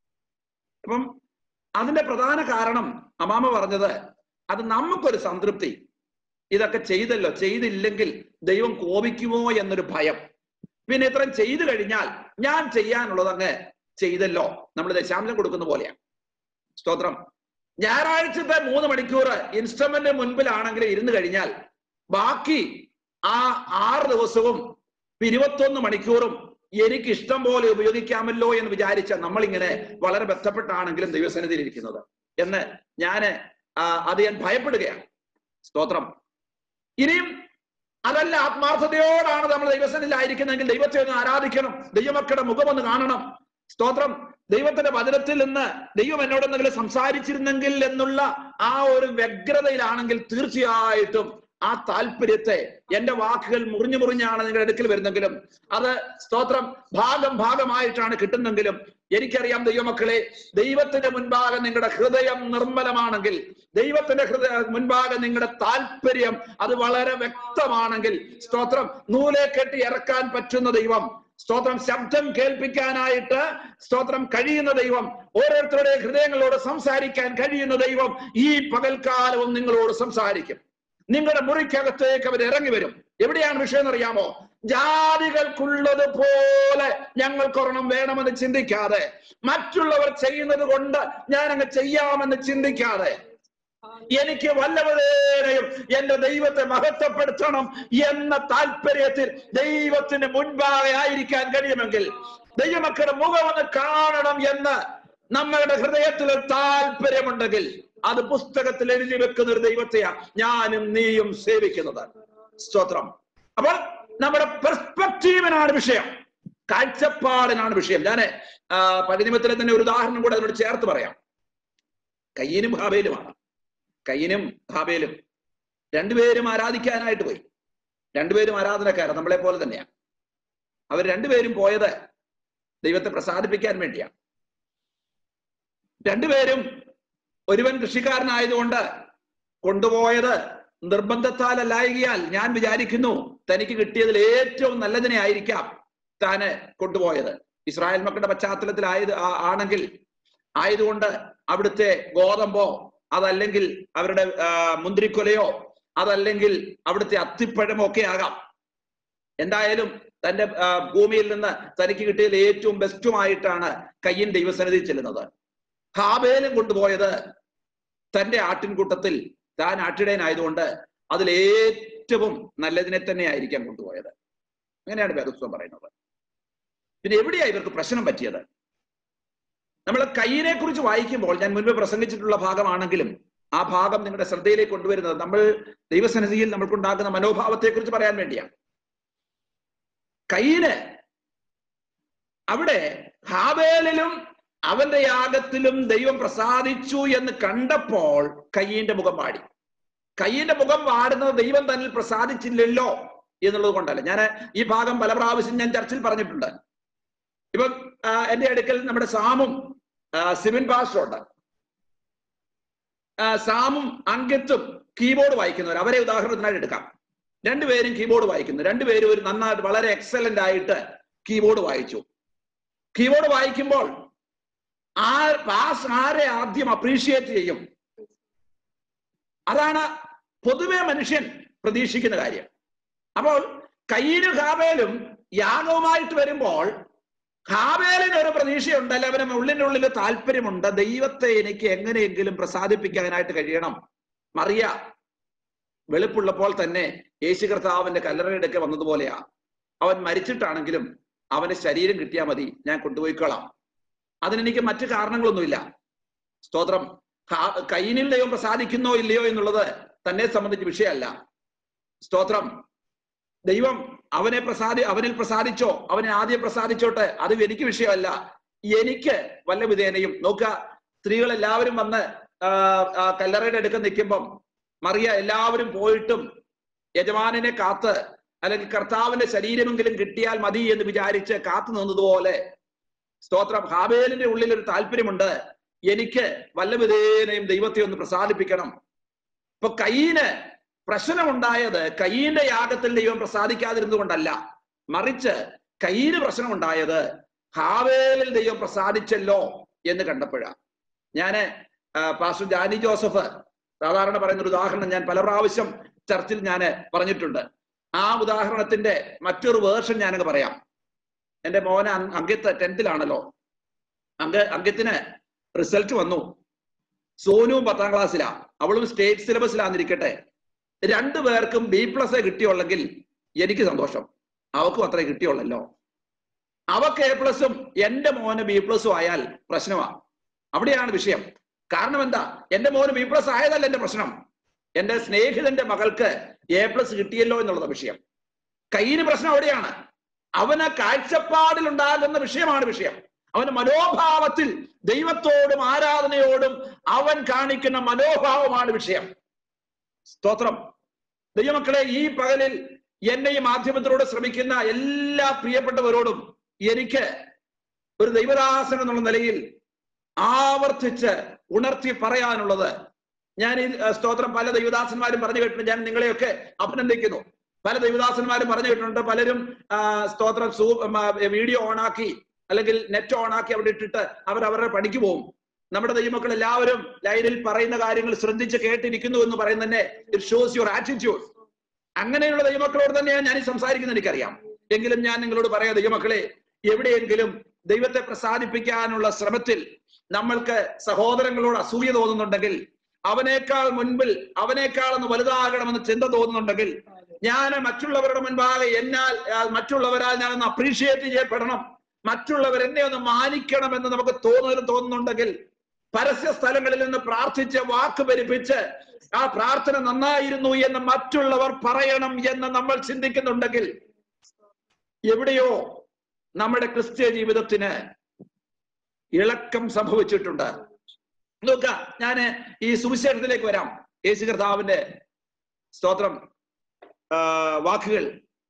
അപ്പം അതിന്റെ പ്രധാന കാരണം അമാമ പറഞ്ഞത് അത് നമുക്കൊരു സംതൃപ്തി ഇതൊക്കെ ചെയ്തല്ലോ ചെയ്തില്ലെങ്കിൽ ദൈവം കോപിക്കുമോ എന്നൊരു ഭയം പിന്നെ ഇത്രയും ചെയ്തു കഴിഞ്ഞാൽ ഞാൻ ചെയ്യാനുള്ളത് അങ്ങ് ചെയ്തല്ലോ നമ്മൾ ദശാംശം കൊടുക്കുന്ന പോലെയാണ് സ്തോത്രം ഞായറാഴ്ചത്തെ മൂന്ന് മണിക്കൂർ ഇൻസ്ട്രുമെന്റ് മുൻപിലാണെങ്കിൽ ഇരുന്ന് കഴിഞ്ഞാൽ ബാക്കി ആ ആറ് ദിവസവും ഇരുപത്തൊന്ന് മണിക്കൂറും എനിക്ക് ഇഷ്ടം പോലെ ഉപയോഗിക്കാമല്ലോ എന്ന് വിചാരിച്ച നമ്മളിങ്ങനെ വളരെ ബന്ധപ്പെട്ടാണെങ്കിലും ദൈവസന്നിധിയിൽ ഇരിക്കുന്നത് എന്ന് ഞാന് അത് ഞാൻ ഭയപ്പെടുകയാണ് സ്തോത്രം ഇനിയും അതല്ല ആത്മാർത്ഥതയോടാണ് നമ്മൾ ദൈവസന്നിധിയിലായിരിക്കുന്നതെങ്കിൽ ദൈവത്തെ ഒന്ന് ആരാധിക്കണം ദൈവമക്കളുടെ മുഖം ഒന്ന് കാണണം സ്തോത്രം ദൈവത്തിന്റെ വചനത്തിൽ നിന്ന് ദൈവം എന്നോട് എന്തെങ്കിലും സംസാരിച്ചിരുന്നെങ്കിൽ എന്നുള്ള ആ ഒരു വ്യഗ്രതയിലാണെങ്കിൽ തീർച്ചയായിട്ടും ആ താല്പര്യത്തെ എന്റെ വാക്കുകൾ മുറിഞ്ഞു മുറിഞ്ഞാണ് നിങ്ങളുടെ അടുക്കൽ വരുന്നെങ്കിലും അത് സ്തോത്രം ഭാഗം ഭാഗമായിട്ടാണ് കിട്ടുന്നെങ്കിലും എനിക്കറിയാം ദൈവമക്കളെ ദൈവത്തിന്റെ മുൻപാകെ നിങ്ങളുടെ ഹൃദയം നിർമ്മലമാണെങ്കിൽ ദൈവത്തിന്റെ ഹൃദയ മുൻപാകെ നിങ്ങളുടെ താല്പര്യം അത് വളരെ വ്യക്തമാണെങ്കിൽ സ്തോത്രം നൂലെ കെട്ടി ഇറക്കാൻ പറ്റുന്ന ദൈവം സ്തോത്രം ശബ്ദം കേൾപ്പിക്കാനായിട്ട് സ്തോത്രം കഴിയുന്ന ദൈവം ഓരോരുത്തരുടെ ഹൃദയങ്ങളോട് സംസാരിക്കാൻ കഴിയുന്ന ദൈവം ഈ പകൽക്കാലവും നിങ്ങളോട് സംസാരിക്കും നിങ്ങളുടെ മുറിക്കകത്തേക്ക് അവർ ഇറങ്ങി വരും എവിടെയാണ് വിഷയം എന്നറിയാമോ ജാതികൾക്കുള്ളത് പോലെ ഞങ്ങൾക്കൊരെണ്ണം വേണമെന്ന് ചിന്തിക്കാതെ മറ്റുള്ളവർ ചെയ്യുന്നത് കൊണ്ട് ഞാൻ അങ്ങ് ചെയ്യാമെന്ന് ചിന്തിക്കാതെ എനിക്ക് വല്ലവരേയും എന്റെ ദൈവത്തെ മഹത്വപ്പെടുത്തണം എന്ന താല്പര്യത്തിൽ ദൈവത്തിന് മുൻപാകെ ആയിരിക്കാൻ കഴിയുമെങ്കിൽ ദൈവമക്കളുടെ മുഖം ഒന്ന് കാണണം എന്ന് നമ്മളുടെ ഹൃദയത്തിൽ ഒരു താല്പര്യമുണ്ടെങ്കിൽ അത് പുസ്തകത്തിൽ എഴുതി വെക്കുന്ന ഒരു ദൈവത്തെയാ ഞാനും നീയും സേവിക്കുന്നത് സ്തോത്രം അപ്പോൾ നമ്മുടെ പെർസ്പെക്റ്റീവിനാണ് വിഷയം കാഴ്ചപ്പാടിനാണ് വിഷയം ഞാന് പതിനിമത്തിലെ തന്നെ ഒരു ഉദാഹരണം കൂടെ അതിനോട് ചേർത്ത് പറയാം കയ്യനും ഹാബേലുമാണ് കയ്യനും ഹാബേലും രണ്ടുപേരും ആരാധിക്കാനായിട്ട് പോയി രണ്ടുപേരും ആരാധനക്കാരൻ നമ്മളെ പോലെ തന്നെയാണ് അവർ രണ്ടുപേരും പോയത് ദൈവത്തെ പ്രസാദിപ്പിക്കാൻ വേണ്ടിയാണ് രണ്ടുപേരും ഒരുവൻ കൃഷിക്കാരനായതുകൊണ്ട് കൊണ്ടുപോയത് നിർബന്ധത്താലല്ലായകിയാൽ ഞാൻ വിചാരിക്കുന്നു തനിക്ക് കിട്ടിയതിൽ ഏറ്റവും നല്ലതിനെ ആയിരിക്കാം താന് കൊണ്ടുപോയത് ഇസ്രായേൽ മക്കളുടെ പശ്ചാത്തലത്തിലായത് ആണെങ്കിൽ ആയതുകൊണ്ട് അവിടുത്തെ ഗോതമ്പോ അതല്ലെങ്കിൽ അവരുടെ മുന്തിരിക്കൊലയോ അതല്ലെങ്കിൽ അവിടുത്തെ അത്തിപ്പഴമോ ഒക്കെ ആകാം എന്തായാലും തന്റെ ഭൂമിയിൽ നിന്ന് തനിക്ക് കിട്ടിയതിൽ ഏറ്റവും ബെസ്റ്റുമായിട്ടാണ് കയ്യൻ ദൈവസന്നിധി ചെല്ലുന്നത് ഹാബേലും കൊണ്ടുപോയത് തന്റെ ആട്ടിൻകൂട്ടത്തിൽ താൻ ആട്ടിടയനായതുകൊണ്ട് അതിൽ ഏറ്റവും നല്ലതിനെ തന്നെ ആയിരിക്കാം കൊണ്ടുപോയത് അങ്ങനെയാണ് വേദസ്വം പറയുന്നത് പിന്നെ എവിടെയാ ഇവർക്ക് പ്രശ്നം പറ്റിയത് നമ്മൾ കയ്യിനെ കുറിച്ച് വായിക്കുമ്പോൾ ഞാൻ മുൻപ് പ്രസംഗിച്ചിട്ടുള്ള ഭാഗമാണെങ്കിലും ആ ഭാഗം നിങ്ങളുടെ ശ്രദ്ധയിലേക്ക് കൊണ്ടുവരുന്നത് നമ്മൾ ദൈവസന്നിധിയിൽ നമ്മൾക്കുണ്ടാകുന്ന മനോഭാവത്തെ കുറിച്ച് പറയാൻ വേണ്ടിയാണ് കയ്യിന് അവിടെ ഹാബേലിലും അവന്റെ യാഗത്തിലും ദൈവം പ്രസാദിച്ചു എന്ന് കണ്ടപ്പോൾ കയ്യിന്റെ മുഖം വാടി കയ്യിന്റെ മുഖം വാടുന്നത് ദൈവം തന്നിൽ പ്രസാദിച്ചില്ലല്ലോ എന്നുള്ളത് കൊണ്ടല്ല ഞാൻ ഈ ഭാഗം പല പ്രാവശ്യം ഞാൻ ചർച്ചിൽ പറഞ്ഞിട്ടുണ്ട് ഇപ്പം ആ, എന്റെ അടുക്കൽ നമ്മുടെ സാമും ആ, സിബിൻ പാസ്റ്ററുണ്ട് ആ, സാമും അങ്കിത്തും കീബോർഡ് വായിക്കുന്നവർ അവരെ ഉദാഹരണത്തിനായിട്ട് എടുക്കാം രണ്ടുപേരും കീബോർഡ് വായിക്കുന്നു രണ്ടുപേരും ഒരു നന്നായിട്ട് വളരെ എക്സലന്റ് ആയിട്ട് കീബോർഡ് വായിച്ചു കീബോർഡ് വായിക്കുമ്പോൾ ആ പാസ് ആരെ ആദ്യം അപ്രീഷിയേറ്റ് ചെയ്യും അതാണ് പൊതുവെ മനുഷ്യൻ പ്രതീക്ഷിക്കുന്ന കാര്യം അപ്പോൾ കയ്യിലും ഹാബേലും യാഗവുമായിട്ട് വരുമ്പോൾ ഹാബേലിന് ഒരു പ്രതീക്ഷയുണ്ടല്ലോ അവന് ഉള്ളിൻ്റെ ഉള്ളിൽ താല്പര്യമുണ്ട് ദൈവത്തെ എനിക്ക് എങ്ങനെയെങ്കിലും പ്രസാദിപ്പിക്കാനായിട്ട് കഴിയണം മറിയ വെളുപ്പുള്ളപ്പോൾ തന്നെ യേശു കർത്താവിന്റെ കല്ലറയിടയ്ക്ക് വന്നതുപോലെയാ അവൻ മരിച്ചിട്ടാണെങ്കിലും അവന് ശരീരം കിട്ടിയാൽ മതി ഞാൻ കൊണ്ടുപോയിക്കോളാം അതിനെനിക്ക് മറ്റു കാരണങ്ങളൊന്നുമില്ല സ്തോത്രം ഹാ- കയ്യിനിൽ ദൈവം പ്രസാദിക്കുന്നോ ഇല്ലയോ എന്നുള്ളത് തന്നെ സംബന്ധിച്ച് വിഷയമല്ല സ്തോത്രം ദൈവം അവനെ പ്രസാദി അവനിൽ പ്രസാദിച്ചോ അവനെ ആദ്യം പ്രസാദിച്ചോട്ടെ അത് എനിക്ക് വിഷയമല്ല എനിക്ക് വല്ല വിധേനയും നോക്കുക സ്ത്രീകൾ എല്ലാവരും വന്ന് ആ, ആ കല്ലറയുടെ അടുക്ക നിൽക്കുമ്പം മറിയ എല്ലാവരും പോയിട്ടും യജമാനെ കാത്ത് അല്ലെങ്കിൽ കർത്താവിന്റെ ശരീരമെങ്കിലും കിട്ടിയാൽ മതി എന്ന് വിചാരിച്ച് കാത്തു നിന്നതുപോലെ സ്തോത്രം ഹാബേലിന്റെ ഉള്ളിൽ ഒരു താല്പര്യമുണ്ട് എനിക്ക് വല്ല വിധേനയും ദൈവത്തെ ഒന്ന് പ്രസാദിപ്പിക്കണം ഇപ്പൊ കയ്യിന് പ്രശ്നമുണ്ടായത് കയ്യിന്റെ യാഗത്തിൽ ദൈവം പ്രസാദിക്കാതിരുന്നത് കൊണ്ടല്ല മറിച്ച് കയ്യിന് പ്രശ്നമുണ്ടായത് ഹാവേലിൽ ദൈവം പ്രസാദിച്ചല്ലോ എന്ന് കണ്ടപ്പോഴാണ് ഞാന് ആ, പാസ്റ്റർ ജാനി ജോസഫ് സാധാരണ പറയുന്ന ഒരു ഉദാഹരണം ഞാൻ പല പ്രാവശ്യം ചർച്ചിൽ ഞാൻ പറഞ്ഞിട്ടുണ്ട് ആ ഉദാഹരണത്തിന്റെ മറ്റൊരു വേർഷൻ ഞാനങ്ങ് പറയാം എന്റെ മോന് അങ് അങ്കിത്ത് ടെൻത്തിലാണല്ലോ അങ്ക അങ്കിത്തിന് റിസൾട്ട് വന്നു സോനുവും പത്താം ക്ലാസ്സിലാ അവളും സ്റ്റേറ്റ് സിലബസിലാന്നിരിക്കട്ടെ രണ്ടു പേർക്കും ബി പ്ലസ് കിട്ടിയുള്ളെങ്കിൽ എനിക്ക് സന്തോഷം അവക്കും അത്രേ കിട്ടിയുള്ളല്ലോ അവക്ക് എ പ്ലസും എന്റെ മോന് ബി പ്ലസും ആയാൽ പ്രശ്നമാ അവിടെയാണ് വിഷയം കാരണം എന്താ എന്റെ മോന് ബി പ്ലസ് ആയതല്ല എന്റെ പ്രശ്നം എന്റെ സ്നേഹിതന്റെ മകൾക്ക് എ പ്ലസ് കിട്ടിയല്ലോ എന്നുള്ളത് വിഷയം കയ്യിന് പ്രശ്നം അവിടെയാണ് അവന് കാഴ്ചപ്പാടിൽ ഉണ്ടാകുന്ന വിഷയമാണ് വിഷയം അവന് മനോഭാവത്തിൽ ദൈവത്തോടും ആരാധനയോടും അവൻ കാണിക്കുന്ന മനോഭാവമാണ് വിഷയം സ്തോത്രം ദൈവമക്കളെ ഈ പകലിൽ എന്നെ ഈ മാധ്യമത്തിലൂടെ ശ്രമിക്കുന്ന എല്ലാ പ്രിയപ്പെട്ടവരോടും എനിക്ക് ഒരു ദൈവദാസൻ എന്നുള്ള നിലയിൽ ആവർത്തിച്ച് ഉണർത്തി പറയാനുള്ളത് ഞാൻ ഈ അഹ്, സ്തോത്രം പല ദൈവദാസന്മാരും പറഞ്ഞു കേട്ടിട്ടുണ്ട് ഞാൻ നിങ്ങളെയൊക്കെ അഭിനന്ദിക്കുന്നു പല ദൈവദാസന്മാരും പറഞ്ഞു കേട്ടിട്ടുണ്ട് പലരും ആ, സ്തോത്രം സൂ ഉം, ആ, വീഡിയോ ഓണാക്കി അല്ലെങ്കിൽ നെറ്റ് ഓണാക്കി അവിടെ ഇട്ടിട്ട് അവർ അവരുടെ പണിക്ക് പോകും നമ്മുടെ ദൈവമക്കൾ എല്ലാവരും ലൈനിൽ പറയുന്ന കാര്യങ്ങൾ ശ്രദ്ധിച്ച് കേട്ടിരിക്കുന്നു എന്ന് പറയുന്നതന്നെ ഇറ്റ് ഷോസ് യുവർ ആറ്റിറ്റ്യൂഡ് അങ്ങനെയുള്ള ദൈവമക്കളോട് തന്നെയാണ് ഞാൻ ഈ സംസാരിക്കുന്നത് എനിക്കറിയാം എങ്കിലും ഞാൻ നിങ്ങളോട് പറയാം ദൈവമക്കളെ എവിടെയെങ്കിലും ദൈവത്തെ പ്രസാദിപ്പിക്കാനുള്ള ശ്രമത്തിൽ നമ്മൾക്ക് സഹോദരങ്ങളോട് അസൂയ തോന്നുന്നുണ്ടെങ്കിൽ അവനേക്കാൾ മുൻപിൽ അവനേക്കാൾ ഒന്ന് വലുതാകണമെന്ന് ചിന്ത തോന്നുന്നുണ്ടെങ്കിൽ ഞാൻ മറ്റുള്ളവരുടെ മുൻപാകെ എന്നാൽ ആ, മറ്റുള്ളവരാൽ ഞാൻ ഒന്ന് അപ്രീഷിയേറ്റ് ചെയ്യപ്പെടണം മറ്റുള്ളവർ എന്നെ ഒന്ന് മാനിക്കണമെന്ന് നമുക്ക് തോന്നുന്നു തോന്നുന്നുണ്ടെങ്കിൽ പരസ്യ സ്ഥലങ്ങളിൽ നിന്ന് പ്രാർത്ഥിച്ച് വാക്ക് ഭരിപ്പിച്ച് ആ പ്രാർത്ഥന നന്നായിരുന്നു എന്ന് മറ്റുള്ളവർ പറയണം എന്ന് നമ്മൾ ചിന്തിക്കുന്നുണ്ടെങ്കിൽ എവിടെയോ നമ്മുടെ ക്രിസ്ത്യ ജീവിതത്തിന് ഇളക്കം സംഭവിച്ചിട്ടുണ്ട് നോക്ക ഞാന് ഈ സുവിശേഷത്തിലേക്ക് വരാം യേശു കർത്താവിന്റെ സ്തോത്രം ആ, വാക്കുകൾ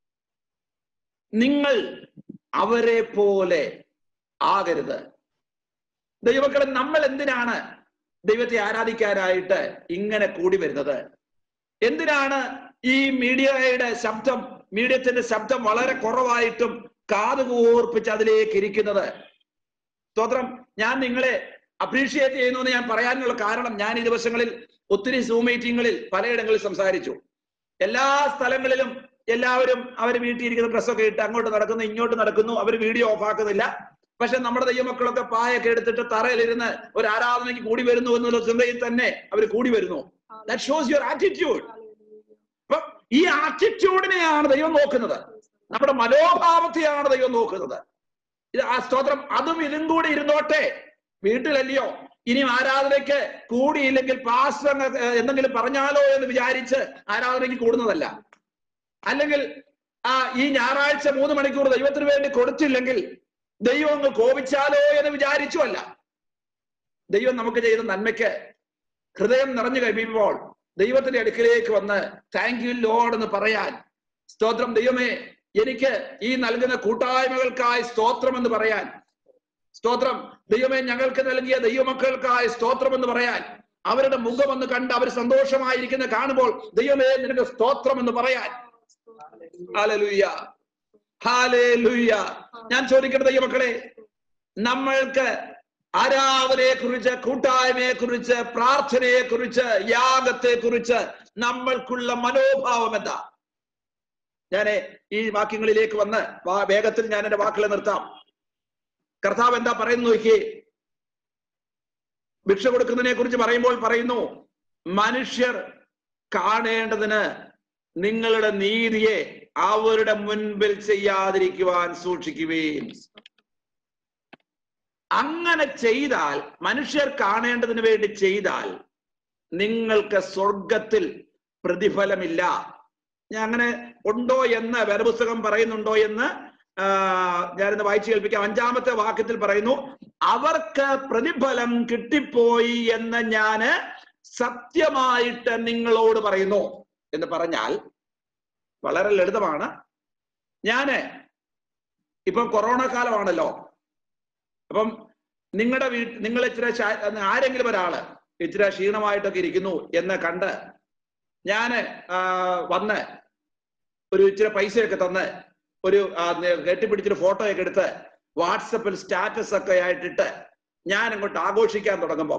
നിങ്ങൾ അവരെ പോലെ ആകരുത് ദൈവക്കളെ നമ്മൾ എന്തിനാണ് ദൈവത്തെ ആരാധിക്കാനായിട്ട് ഇങ്ങനെ കൂടി വരുന്നത് എന്തിനാണ് ഈ മീഡിയയുടെ ശബ്ദം മീഡിയത്തിന്റെ ശബ്ദം വളരെ കുറവായിട്ടും കാത് കൂർപ്പിച്ച് അതിലേക്ക് ഇരിക്കുന്നത് സ്തോത്രം ഞാൻ നിങ്ങളെ അപ്രീഷിയേറ്റ് ചെയ്യുന്നു എന്ന് ഞാൻ പറയാനുള്ള കാരണം ഞാൻ ഈ ദിവസങ്ങളിൽ ഒത്തിരി സൂം മീറ്റിങ്ങുകളിൽ പലയിടങ്ങളിൽ സംസാരിച്ചു എല്ലാ സ്ഥലങ്ങളിലും എല്ലാവരും അവർ വീട്ടിൽ ഇരിക്കുന്ന ഡ്രസ്സൊക്കെ ഇട്ട് അങ്ങോട്ട് നടക്കുന്നു ഇങ്ങോട്ട് നടക്കുന്നു അവർ വീഡിയോ ഓഫ് ആക്കുന്നില്ല പക്ഷെ നമ്മുടെ ദൈവമക്കളൊക്കെ പായൊക്കെ എടുത്തിട്ട് തറയിലിരുന്ന് ഒരു ആരാധനയ്ക്ക് കൂടി വരുന്നു എന്നുള്ള ചിന്തയിൽ തന്നെ അവർ കൂടി വരുന്നു ദാറ്റ് ഷോസ് യുവർ ആറ്റിറ്റ്യൂഡ് അപ്പൊ ഈ ആറ്റിറ്റ്യൂഡിനെയാണ് ദൈവം നോക്കുന്നത് നമ്മുടെ മനോഭാവത്തെയാണ് ദൈവം നോക്കുന്നത് ഇത് ആ സ്തോത്രം അതും ഇതും കൂടി ഇരുന്നോട്ടെ വീട്ടിലല്ലയോ ഇനിയും ആരാധനയ്ക്ക് കൂടിയില്ലെങ്കിൽ പാസ്റ്റർ അങ്ങ് എന്തെങ്കിലും പറഞ്ഞാലോ എന്ന് വിചാരിച്ച് ആരാധനയ്ക്ക് കൂടുന്നതല്ല അല്ലെങ്കിൽ ആ ഈ ഞായറാഴ്ച മൂന്ന് മണിക്കൂർ ദൈവത്തിന് വേണ്ടി കൊടുത്തില്ലെങ്കിൽ ദൈവം അങ്ങ് കോപിച്ചാലോ എന്ന് വിചാരിച്ചു അല്ല ദൈവം നമുക്ക് ചെയ്ത നന്മയ്ക്ക് ഹൃദയം നിറഞ്ഞു കഴിയുമ്പോൾ ദൈവത്തിന്റെ അടുക്കിലേക്ക് വന്ന് താങ്ക് യു ലോഡ് എന്ന് പറയാൻ സ്തോത്രം ദൈവമേ എനിക്ക് ഈ നൽകുന്ന കൂട്ടായ്മകൾക്കായി സ്തോത്രം എന്ന് പറയാൻ സ്തോത്രം ദൈവമേ ഞങ്ങൾക്ക് നൽകിയ ദൈവമക്കൾക്കായി സ്തോത്രം എന്ന് പറയാൻ അവരുടെ മുഖം ഒന്ന് കണ്ട് അവർ സന്തോഷമായിരിക്കുന്ന കാണുമ്പോൾ ദൈവമേ നിനക്ക് സ്തോത്രം എന്ന് പറയാൻ ഹാലലുയ്യ ഹാലലുയ്യ ഞാൻ ചോദിക്കട്ടെ ദൈവമക്കളെ നമ്മൾക്ക് ആരാധനയെ കുറിച്ച് കൂട്ടായ്മയെ കുറിച്ച് പ്രാർത്ഥനയെ കുറിച്ച് യാഗത്തെ കുറിച്ച് നമ്മൾക്കുള്ള മനോഭാവം എന്താ ഞാൻ ഈ വാക്യങ്ങളിലേക്ക് വന്ന് വാ- വേഗത്തിൽ ഞാൻ എന്റെ വാക്കുകളെ നിർത്താം കർത്താവ് എന്താ പറയുന്നു നോക്കിയേ ഭിക്ഷ കൊടുക്കുന്നതിനെ കുറിച്ച് പറയുമ്പോൾ പറയുന്നു മനുഷ്യർ കാണേണ്ടതിന് നിങ്ങളുടെ നീതിയെ അവരുടെ മുൻപിൽ ചെയ്യാതിരിക്കുവാൻ സൂക്ഷിക്കുകയും അങ്ങനെ ചെയ്താൽ മനുഷ്യർ കാണേണ്ടതിന് വേണ്ടി ചെയ്താൽ നിങ്ങൾക്ക് സ്വർഗത്തിൽ പ്രതിഫലമില്ല ഞാൻ അങ്ങനെ ഉണ്ടോ എന്ന് വേദപുസ്തകം പറയുന്നുണ്ടോ എന്ന് ആ, ഞാനിന്ന് വായിച്ചു കേൾപ്പിക്കാം അഞ്ചാമത്തെ വാക്യത്തിൽ പറയുന്നു അവർക്ക് പ്രതിഫലം കിട്ടിപ്പോയി എന്ന് ഞാന് സത്യമായിട്ട് നിങ്ങളോട് പറയുന്നു എന്ന് പറഞ്ഞാൽ വളരെ ലളിതമാണ് ഞാന് ഇപ്പം കൊറോണ കാലമാണല്ലോ അപ്പം നിങ്ങളുടെ വീ നിങ്ങൾ ഇച്ചിരി ശാ- ആരെങ്കിലും ഒരാള് ഇച്ചിരി ക്ഷീണമായിട്ടൊക്കെ ഇരിക്കുന്നു എന്ന് കണ്ട് ഞാന് ആ, വന്ന് ഒരു ഇച്ചിരി പൈസയൊക്കെ തന്ന് ഒരു ആ, നെ- കെട്ടിപ്പിടിച്ചൊരു ഫോട്ടോ ഒക്കെ എടുത്ത് വാട്സപ്പിൽ സ്റ്റാറ്റസ് ഒക്കെ ആയിട്ടിട്ട് ഞാൻ അങ്ങോട്ട് ആഘോഷിക്കാൻ തുടങ്ങുമ്പോൾ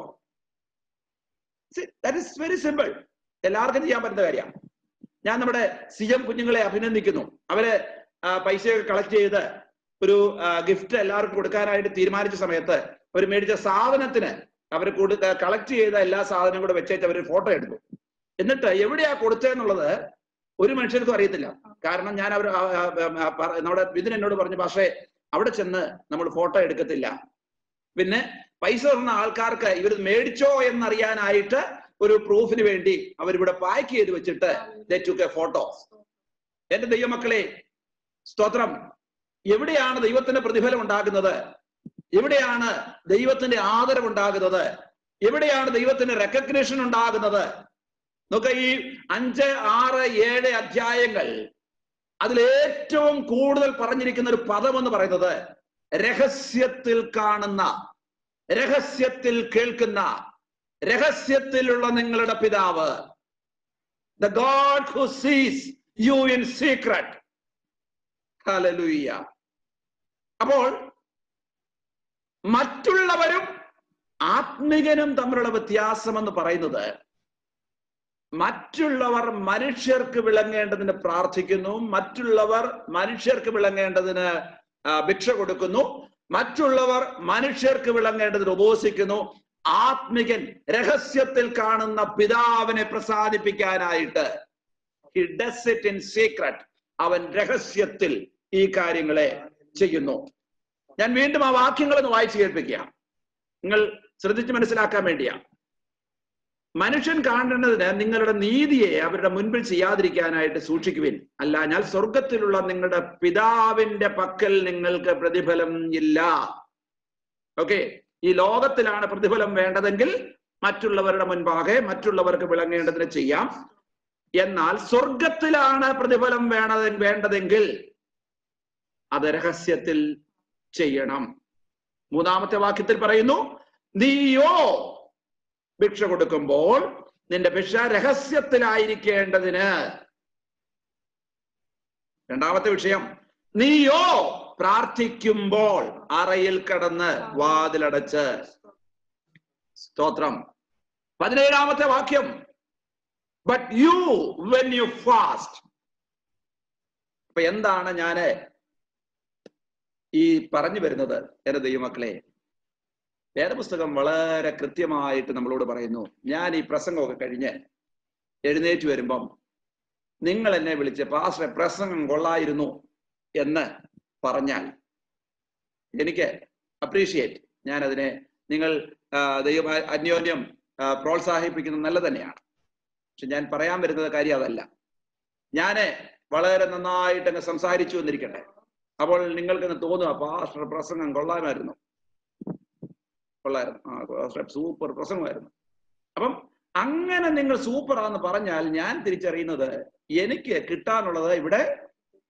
ദാറ്റ് ഇസ് വെരി സിമ്പിൾ എല്ലാവർക്കും ചെയ്യാൻ പറ്റുന്ന കാര്യമാണ് ഞാൻ നമ്മുടെ സി എം കുഞ്ഞുങ്ങളെ അഭിനന്ദിക്കുന്നു അവര് ആ, പൈസയൊക്കെ കളക്ട് ചെയ്ത് ഒരു ഗിഫ്റ്റ് എല്ലാവർക്കും കൊടുക്കാനായിട്ട് തീരുമാനിച്ച സമയത്ത് അവർ മേടിച്ച സാധനത്തിന് അവർ കൊടുക്ക കളക്ട് ചെയ്ത എല്ലാ സാധനവും കൂടെ വെച്ചിട്ട് അവർ ഫോട്ടോ എടുത്തു എന്നിട്ട് എവിടെയാ കൊടുത്തതെന്നുള്ളത് ഒരു മനുഷ്യർക്കും അറിയത്തില്ല കാരണം ഞാൻ അവർ നമ്മുടെ വിതിൻ എന്നോട് പറഞ്ഞു പക്ഷേ അവിടെ ചെന്ന് നമ്മൾ ഫോട്ടോ എടുക്കത്തില്ല പിന്നെ പൈസ തന്ന ആൾക്കാർക്ക് ഇവർ മേടിച്ചോ എന്നറിയാനായിട്ട് ഒരു പ്രൂഫിന് വേണ്ടി അവരിവിടെ പാക്ക് ചെയ്ത് വെച്ചിട്ട് ടുക്ക് എ ഫോട്ടോ എന്റെ ദൈവമക്കളെ സ്തോത്രം എവിടെയാണ് ദൈവത്തിന്റെ പ്രതിഫലം ഉണ്ടാകുന്നത് എവിടെയാണ് ദൈവത്തിന്റെ ആദരവ് ഉണ്ടാകുന്നത് എവിടെയാണ് ദൈവത്തിന്റെ റെക്കഗ്നേഷൻ ഉണ്ടാകുന്നത് നോക്ക ഈ അഞ്ച് ആറ് ഏഴ് അധ്യായങ്ങൾ അതിൽ ഏറ്റവും കൂടുതൽ പറഞ്ഞിരിക്കുന്ന ഒരു പദം എന്ന് പറയുന്നത് രഹസ്യത്തിൽ കാണുന്ന രഹസ്യത്തിൽ കേൾക്കുന്ന രഹസ്യത്തിലുള്ള നിങ്ങളുടെ പിതാവ് the God who sees you in secret hallelujah അപ്പോൾ മറ്റുള്ളവരും ആത്മികനും തമ്മിലുള്ള വ്യത്യാസം എന്ന് പറയുന്നത് മറ്റുള്ളവർ മനുഷ്യർക്ക് വിളങ്ങേണ്ടതിന് പ്രാർത്ഥിക്കുന്നു മറ്റുള്ളവർ മനുഷ്യർക്ക് വിളങ്ങേണ്ടതിന് ആ, ഭിക്ഷ കൊടുക്കുന്നു മറ്റുള്ളവർ മനുഷ്യർക്ക് വിളങ്ങേണ്ടതിന് ഉപവസിക്കുന്നു ആത്മികൻ രഹസ്യത്തിൽ കാണുന്ന പിതാവിനെ പ്രസാദിപ്പിക്കാനായിട്ട് he does it in secret അവൻ രഹസ്യത്തിൽ ഈ കാര്യങ്ങളെ ചെയ്യുന്നു ഞാൻ വീണ്ടും ആ വാക്യങ്ങൾ ഒന്ന് വായിച്ചു കേൾപ്പിക്കുക നിങ്ങൾ ശ്രദ്ധിച്ച് മനസ്സിലാക്കാൻ വേണ്ടിയാ മനുഷ്യൻ കാണേണ്ടതിന് നിങ്ങളുടെ നീതിയെ അവരുടെ മുൻപിൽ ചെയ്യാതിരിക്കാനായിട്ട് സൂക്ഷിക്കുവിൻ അല്ല ഞാൻ സ്വർഗത്തിലുള്ള നിങ്ങളുടെ പിതാവിന്റെ പക്കൽ നിങ്ങൾക്ക് പ്രതിഫലം ഇല്ല ഓക്കെ ഈ ലോകത്തിലാണ് പ്രതിഫലം വേണ്ടതെങ്കിൽ മറ്റുള്ളവരുടെ മുൻപാകെ മറ്റുള്ളവർക്ക് വിളങ്ങേണ്ടതിന് ചെയ്യാം എന്നാൽ സ്വർഗത്തിലാണ് പ്രതിഫലം വേണത് വേണ്ടതെങ്കിൽ അത് രഹസ്യത്തിൽ ചെയ്യണം മൂന്നാമത്തെ വാക്യത്തിൽ പറയുന്നു നീയോ ഭിക്ഷ കൊടുക്കുമ്പോൾ നിന്റെ ഭിക്ഷ രഹസ്യത്തിലായിരിക്കേണ്ടതിന് രണ്ടാമത്തെ വിഷയം നീയോ പ്രാർത്ഥിക്കുമ്പോൾ അറയിൽ കടന്ന് വാതിലടച്ച് സ്തോത്രം പതിനേഴാമത്തെ വാക്യം but you when you fast അപ്പൊ എന്താണ് ഞാന് ഈ പറഞ്ഞു വരുന്നത് എന്റെ ദൈവമക്കളെ വേദപുസ്തകം വളരെ കൃത്യമായിട്ട് നമ്മളോട് പറയുന്നു ഞാൻ ഈ പ്രസംഗമൊക്കെ കഴിഞ്ഞ് എഴുന്നേറ്റ് വരുമ്പം നിങ്ങൾ എന്നെ വിളിച്ച് പാസ്റ്ററെ പ്രസംഗം കൊള്ളായിരുന്നു എന്ന് പറഞ്ഞാൽ എനിക്ക് അപ്രീഷിയേറ്റ് ഞാൻ അതിനെ നിങ്ങൾ ആ, ദൈവം അന്യോന്യം ആ, പ്രോത്സാഹിപ്പിക്കുന്നത് നല്ല തന്നെയാണ് പക്ഷെ ഞാൻ പറയാൻ വരുന്നത് കാര്യം അതല്ല ഞാന് വളരെ നന്നായിട്ട് അങ്ങ് സംസാരിച്ചു എന്നിരിക്കട്ടെ അപ്പോൾ നിങ്ങൾക്കങ്ങ് തോന്നുക പാസ്റ്റർ പ്രസംഗം കൊള്ളാമായിരുന്നു കൊള്ളായിരുന്നു ആ പാസ്റ്റർ സൂപ്പർ പ്രസംഗമായിരുന്നു അപ്പം അങ്ങനെ നിങ്ങൾ സൂപ്പർ ആണെന്ന് പറഞ്ഞാൽ ഞാൻ തിരിച്ചറിയുന്നത് എനിക്ക് കിട്ടാനുള്ളത് ഇവിടെ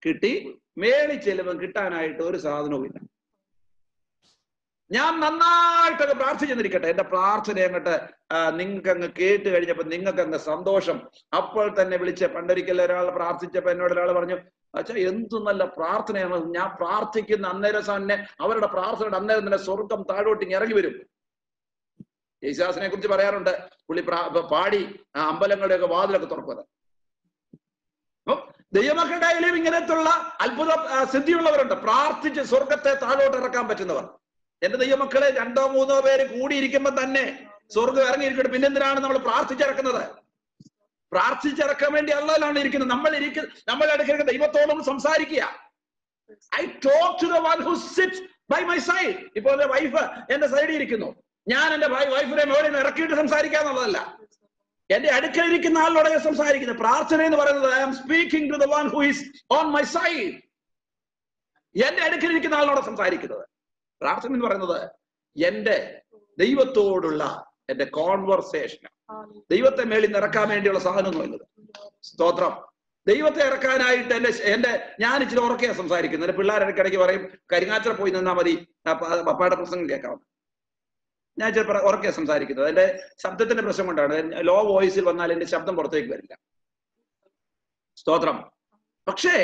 കിട്ടി മേളി ചെല്ലുമ്പോൾ കിട്ടാനായിട്ട് ഒരു സാധനവും ഇല്ല ഞാൻ നന്നായിട്ടൊക്കെ പ്രാർത്ഥിച്ചെന്നിരിക്കട്ടെ എന്റെ പ്രാർത്ഥന അങ്ങോട്ട് നിങ്ങൾക്ക് അങ്ങ് കേട്ട് കഴിഞ്ഞപ്പോ നിങ്ങൾക്ക് അങ്ങ് സന്തോഷം അപ്പോൾ തന്നെ വിളിച്ച പണ്ടൊരിക്കൽ ഒരാൾ പ്രാർത്ഥിച്ചപ്പോ എന്നോട് ഒരാൾ പറഞ്ഞു അച്ഛാ എന്തു നല്ല പ്രാർത്ഥനയാണ് ഞാൻ പ്രാർത്ഥിക്കുന്ന അന്നേരം തന്നെ അവരുടെ പ്രാർത്ഥനയുടെ അന്നേരം തന്നെ സ്വർഗം താഴോട്ട് ഇറങ്ങി വരും യേശുദാസിനെ കുറിച്ച് പറയാറുണ്ട് പുള്ളി പ്രാ- പാടി ആ അമ്പലങ്ങളുടെയൊക്കെ വാതിലൊക്കെ തുറക്കുന്നത് അപ്പം ദൈവമക്കളുടെ ഇടയിലും ഇങ്ങനത്തുള്ള അത്ഭുത ആ, സിദ്ധിയുള്ളവരുണ്ട് പ്രാർത്ഥിച്ച് സ്വർഗത്തെ താഴോട്ട് ഇറക്കാൻ പറ്റുന്നവർ എന്റെ ദൈവമക്കളെ രണ്ടോ മൂന്നോ പേര് കൂടിയിരിക്കുമ്പോ തന്നെ സ്വർഗം ഇറങ്ങിയിരിക്കട്ടെ പിന്നെന്തിനാണ് നമ്മൾ പ്രാർത്ഥിച്ചിറക്കുന്നത് പ്രാർത്ഥിച്ചിറക്കാൻ വേണ്ടി അല്ലല്ലാണ് ഇരിക്കുന്നത് നമ്മൾ ഇരിക്കുന്ന നമ്മൾ ഇടയ്ക്കിടയ്ക്ക് ദൈവത്തോടും സംസാരിക്കുക I talk to the one who sit by my side ഇപ്പൊ എന്റെ വൈഫ് എന്റെ സൈഡിൽ ഇരിക്കുന്നു ഞാൻ എന്റെ വൈഫിനെ മേളിൽ നിന്ന് ഇറക്കിയിട്ട് സംസാരിക്കാന്നുള്ളതല്ല എന്റെ അടുക്കലിരിക്കുന്ന ആളിനോട് ഞാൻ സംസാരിക്കുന്നത് പ്രാർത്ഥന എന്ന് പറയുന്നത് I am speaking to the one who is on my side എന്റെ അടുക്കലിരിക്കുന്ന ആളിനോട് സംസാരിക്കുന്നത് പ്രാർത്ഥന എന്ന് പറയുന്നത് എന്റെ ദൈവത്തോടുള്ള എന്റെ കോൺവെർസേഷൻ ദൈവത്തെ മേളിൽ നിന്ന് ഇറക്കാൻ വേണ്ടിയുള്ള സാധനമൊന്നുമല്ലത് സ്തോത്രം ദൈവത്തെ ഇറക്കാനായിട്ട് എന്റെ എന്റെ ഞാൻ ഇച്ചിരി ഉറക്കെയാ സംസാരിക്കുന്നത് എന്റെ പിള്ളേർ ഇടയ്ക്കിടയ്ക്ക് പറയും കരിങ്ങാച്ചിറ പോയി നിന്നാ മതി പ- പപ്പായുടെ പ്രസംഗം കേൾക്കാം ഞാൻ ഇച്ചിരി ഉറക്കെ സംസാരിക്കുന്നത് എന്റെ ശബ്ദത്തിന്റെ പ്രശ്നം കൊണ്ടാണ് ലോ വോയിസിൽ വന്നാൽ എന്റെ ശബ്ദം പുറത്തേക്ക് വരില്ല സ്തോത്രം പക്ഷേ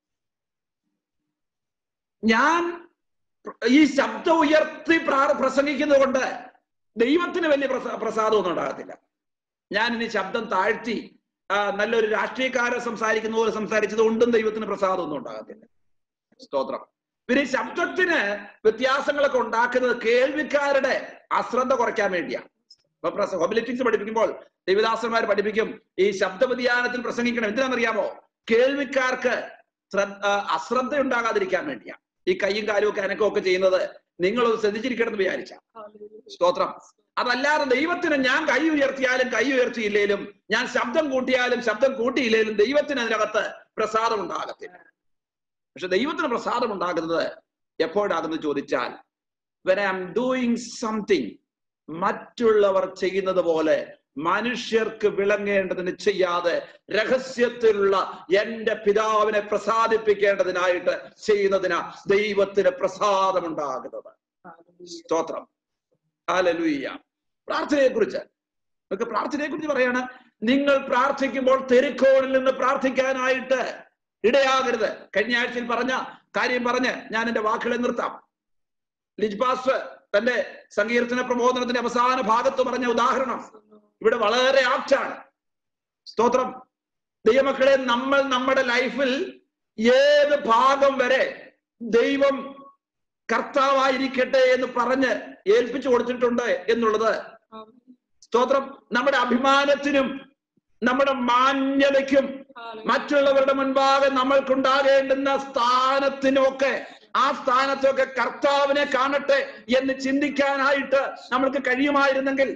ഞാൻ ഈ ശബ്ദം ഉയർത്തി പ്രാ- പ്രസംഗിക്കുന്നത് കൊണ്ട് ദൈവത്തിന് വലിയ പ്രസ- പ്രസാദമൊന്നും ഉണ്ടാകത്തില്ല ഞാൻ ഇനി ശബ്ദം താഴ്ത്തി ആ, നല്ലൊരു രാഷ്ട്രീയക്കാരെ സംസാരിക്കുന്ന പോലെ സംസാരിച്ചത് കൊണ്ടും ദൈവത്തിന് പ്രസാദമൊന്നും ഉണ്ടാകത്തില്ല സ്തോത്രം പിന്നെ ഈ ശബ്ദത്തിന് വ്യത്യാസങ്ങളൊക്കെ ഉണ്ടാക്കുന്നത് കേൾവിക്കാരുടെ അശ്രദ്ധ കുറയ്ക്കാൻ വേണ്ടിയാണ് ഇപ്പൊ ഹൊബിലിറ്റിക്സ് പഠിപ്പിക്കുമ്പോൾ ദേവദാസന്മാർ പഠിപ്പിക്കും ഈ ശബ്ദ വ്യതിയാനത്തിൽ പ്രസംഗിക്കണം എന്തിനാണെന്നറിയാമോ കേൾവിക്കാർക്ക് ശ്രദ്ധ ആ, അശ്രദ്ധ ഉണ്ടാകാതിരിക്കാൻ വേണ്ടിയാണ് ഈ കൈയും കാലും ഒക്കെ അനക്കമൊക്കെ ചെയ്യുന്നത് നിങ്ങൾ ശ്രദ്ധിച്ചിരിക്കണം എന്ന് വിചാരിച്ച സ്തോത്രം അതല്ലാതെ ദൈവത്തിന് ഞാൻ കൈ ഉയർത്തിയാലും കൈ ഉയർത്തിയില്ലേലും ഞാൻ ശബ്ദം കൂട്ടിയാലും ശബ്ദം കൂട്ടിയില്ലേലും ദൈവത്തിന് അതിനകത്ത് പ്രസാദം ഉണ്ടാകത്തില്ല പക്ഷെ ദൈവത്തിന് പ്രസാദം ഉണ്ടാകുന്നത് എപ്പോഴാകുന്നത് ചോദിച്ചാൽ when I am doing something മറ്റുള്ളവർ ചെയ്യുന്നത് പോലെ മനുഷ്യർക്ക് വിളങ്ങേണ്ടതിന് ചെയ്യാതെ രഹസ്യത്തിലുള്ള എന്റെ പിതാവിനെ പ്രസാദിപ്പിക്കേണ്ടതിനായിട്ട് ചെയ്യുന്നതിനാ ദൈവത്തിന് പ്രസാദമുണ്ടാകുന്നത് സ്തോത്രം ഹാലലൂയ്യ പ്രാർത്ഥനയെ കുറിച്ച് നമുക്ക് പ്രാർത്ഥനയെ കുറിച്ച് പറയാണ് നിങ്ങൾ പ്രാർത്ഥിക്കുമ്പോൾ തെരുക്കോണിൽ നിന്ന് പ്രാർത്ഥിക്കാനായിട്ട് ഇടയാകരുത് കഴിഞ്ഞ ആഴ്ചയിൽ പറഞ്ഞ കാര്യം പറഞ്ഞ് ഞാൻ എന്റെ വാക്കുകളെ നിർത്താം ലിജ് പാസ്റ്റർ തന്റെ സങ്കീർത്തന പ്രബോധനത്തിന്റെ അവസാന ഭാഗത്ത് പറഞ്ഞ ഉദാഹരണം ഇവിടെ വളരെ ആപ്റ്റാണ് സ്തോത്രം ദൈവമക്കളെ നമ്മൾ നമ്മുടെ ലൈഫിൽ ഏത് ഭാഗം വരെ ദൈവം കർത്താവായിരിക്കട്ടെ എന്ന് പറഞ്ഞ് ഏൽപ്പിച്ചു കൊടുത്തിട്ടുണ്ട് എന്നുള്ളത് സ്തോത്രം നമ്മുടെ അഭിമാനത്തിനും നമ്മുടെ മാന്യതയ്ക്കും മറ്റുള്ളവരുടെ മുൻപാകെ നമ്മൾക്കുണ്ടാകേണ്ടുന്ന സ്ഥാനത്തിനൊക്കെ ആ സ്ഥാനത്തൊക്കെ കർത്താവിനെ കാണട്ടെ എന്ന് ചിന്തിക്കാനായിട്ട് നമ്മൾക്ക് കഴിയുമായിരുന്നെങ്കിൽ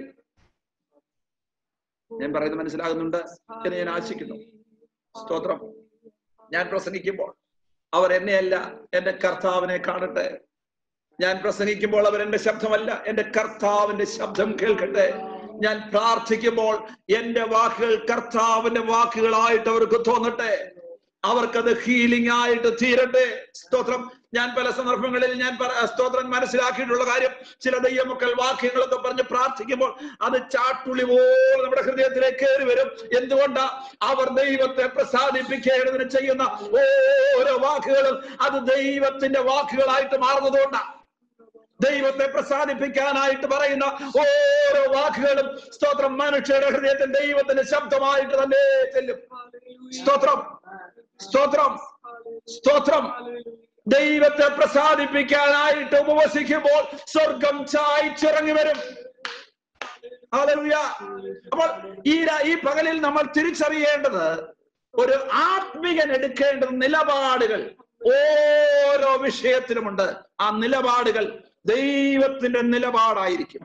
ഞാൻ പറയുന്നത് മനസ്സിലാകുന്നുണ്ട് എന്ന് ഞാൻ ആശിക്കുന്നു സ്തോത്രം ഞാൻ പ്രസംഗിക്കുമ്പോൾ അവർ എന്നെയല്ല എന്റെ കർത്താവിനെ കാണട്ടെ ഞാൻ പ്രസംഗിക്കുമ്പോൾ അവർ എന്റെ ശബ്ദമല്ല എന്റെ കർത്താവിന്റെ ശബ്ദം കേൾക്കട്ടെ ഞാൻ പ്രാർത്ഥിക്കുമ്പോൾ എന്റെ വാക്കുകൾ കർത്താവിന്റെ വാക്കുകളായിട്ട് അവർക്ക് തോന്നട്ടെ അവർക്കത് ഹീലിംഗ് ആയിട്ട് തീരട്ടെ സ്തോത്രം ഞാൻ പല സന്ദർഭങ്ങളിൽ ഞാൻ പറ- സ്തോത്രം മനസ്സിലാക്കിയിട്ടുള്ള കാര്യം ചില ദൈവമക്കൾ വാക്യങ്ങളൊക്കെ പറഞ്ഞ് പ്രാർത്ഥിക്കുമ്പോൾ അത് ചാട്ടുളി പോലെ നമ്മുടെ ഹൃദയത്തിലേക്ക് കയറി വരും എന്തുകൊണ്ടാ അവർ ദൈവത്തെ പ്രസാദിപ്പിക്കേണ്ടതിന് ചെയ്യുന്ന ഓരോ വാക്കുകളും അത് ദൈവത്തിന്റെ വാക്കുകളായിട്ട് മാറുന്നതുകൊണ്ടാണ് ദൈവത്തെ പ്രസാദിപ്പിക്കാനായിട്ട് പറയുന്ന ഓരോ വാക്കുകളും സ്തോത്രം മനുഷ്യരുടെ ഹൃദയത്തിൽ ദൈവത്തിന്റെ ശബ്ദമായിട്ട് തന്നെ ചെല്ലും സ്തോത്രം സ്തോത്രം സ്തോത്രം ദൈവത്തെ പ്രസാദിപ്പിക്കാനായിട്ട് ഉപവസിക്കുമ്പോൾ സ്വർഗം ചായ്ച്ചിറങ്ങി വരും ഹല്ലേലൂയ. അപ്പോൾ ഈ ര- ഈ പകലിൽ നമ്മൾ തിരിച്ചറിയേണ്ടത് ഒരു ആത്മികൻ എടുക്കേണ്ട നിലപാടുകൾ ഓരോ വിഷയത്തിലുമുണ്ട് ആ നിലപാടുകൾ ദൈവത്തിന്റെ നിലപാടായിരിക്കും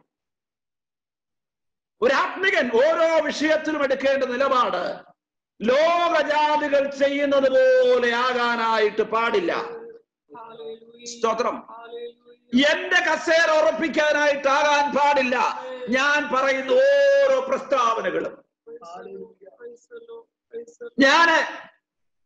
ഒരു ആത്മികൻ ഓരോ വിഷയത്തിലും എടുക്കേണ്ട നിലപാട് ലോകജാതികൾ ചെയ്യുന്നത് പോലെ ആകാനായിട്ട് പാടില്ല സ്തോത്രം എന്റെ കസേര ഉറപ്പിക്കാനായിട്ടാകാൻ പാടില്ല ഞാൻ പറയുന്ന ഓരോ പ്രസ്താവനകളും ഞാന്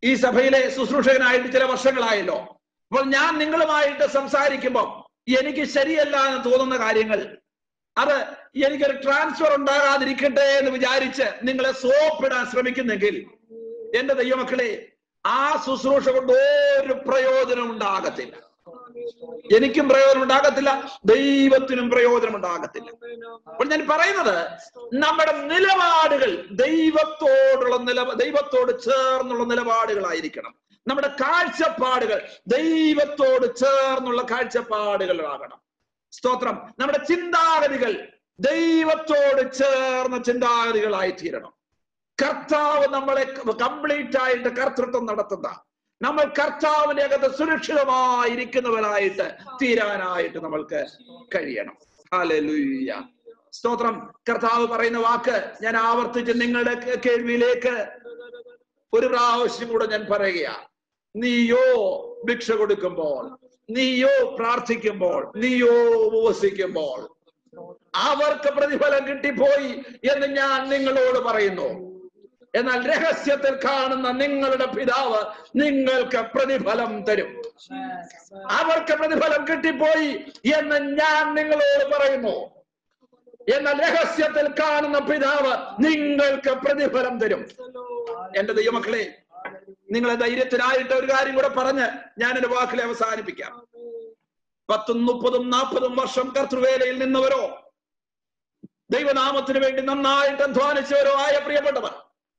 ഈ സഭയിലെ ശുശ്രൂഷകനായിട്ട് ചില വർഷങ്ങളായല്ലോ അപ്പോൾ ഞാൻ നിങ്ങളുമായിട്ട് സംസാരിക്കുമ്പോൾ എനിക്ക് ശരിയല്ല എന്ന് തോന്നുന്ന കാര്യങ്ങൾ അത് എനിക്കൊരു ട്രാൻസ്ഫർ ഉണ്ടാകാതിരിക്കട്ടെ എന്ന് വിചാരിച്ച് നിങ്ങളെ സോപ്പിടാൻ ശ്രമിക്കുന്നെങ്കിൽ എന്റെ ദൈവമക്കളെ ആ ശുശ്രൂഷ കൊണ്ട് ഒരു പ്രയോജനം ഉണ്ടാകത്തില്ല എനിക്കും പ്രയോജനം ഉണ്ടാകത്തില്ല ദൈവത്തിനും പ്രയോജനം ഉണ്ടാകത്തില്ല അപ്പോൾ ഞാൻ പറയുന്നത് നമ്മുടെ നിലപാടുകൾ ദൈവത്തോടുള്ള നില ദൈവത്തോട് ചേർന്നുള്ള നിലപാടുകളായിരിക്കണം നമ്മുടെ കാഴ്ചപ്പാടുകൾ ദൈവത്തോട് ചേർന്നുള്ള കാഴ്ചപ്പാടുകളാകണം സ്തോത്രം നമ്മുടെ ചിന്താഗതികൾ ദൈവത്തോട് ചേർന്ന ചിന്താഗതികളായി തീരണം കർത്താവ് നമ്മളെ കംപ്ലീറ്റ് ആയിട്ട് കർത്തൃത്വം നടത്തുന്ന നമ്മൾ കർത്താവിന്റെ അകത്ത് സുരക്ഷിതമായിരിക്കുന്നവരായിട്ട് തീരാനായിട്ട് നമ്മൾക്ക് കഴിയണം ഹല്ലേലൂയ സ്തോത്രം കർത്താവ് പറയുന്ന വാക്ക് ഞാൻ ആവർത്തിച്ച് നിങ്ങളുടെ കേ- കേൾവിയിലേക്ക് ഒരു പ്രാവശ്യം കൂടെ ഞാൻ പറയുകയാ നീയോ ഭിക്ഷ കൊടുക്കുമ്പോൾ നീയോ പ്രാർത്ഥിക്കുമ്പോൾ നീയോ ഉപവസിക്കുമ്പോൾ അവർക്ക് പ്രതിഫലം കിട്ടിപ്പോയി എന്ന് ഞാൻ നിങ്ങളോട് പറയുന്നു എന്നാൽ രഹസ്യത്തിൽ കാണുന്ന നിങ്ങളുടെ പിതാവ് നിങ്ങൾക്ക് പ്രതിഫലം തരും അവർക്ക് പ്രതിഫലം കിട്ടിപ്പോയി എന്ന് ഞാൻ നിങ്ങളോട് പറയുന്നു എന്നാൽ രഹസ്യത്തിൽ കാണുന്ന പിതാവ് നിങ്ങൾക്ക് പ്രതിഫലം തരും എന്റെ ദൈവമക്കളെ നിങ്ങളെ ധൈര്യത്തിനായിട്ട് ഒരു കാര്യം കൂടെ പറഞ്ഞ് ഞാൻ എന്റെ വാക്കിലെ അവസാനിപ്പിക്കാം പത്തും മുപ്പതും നാൽപ്പതും വർഷം കർത്തൃവേലയിൽ നിന്നവരോ ദൈവനാമത്തിന് വേണ്ടി നന്നായിട്ട് അധ്വാനിച്ചവരോ ആയ പ്രിയപ്പെട്ടവർ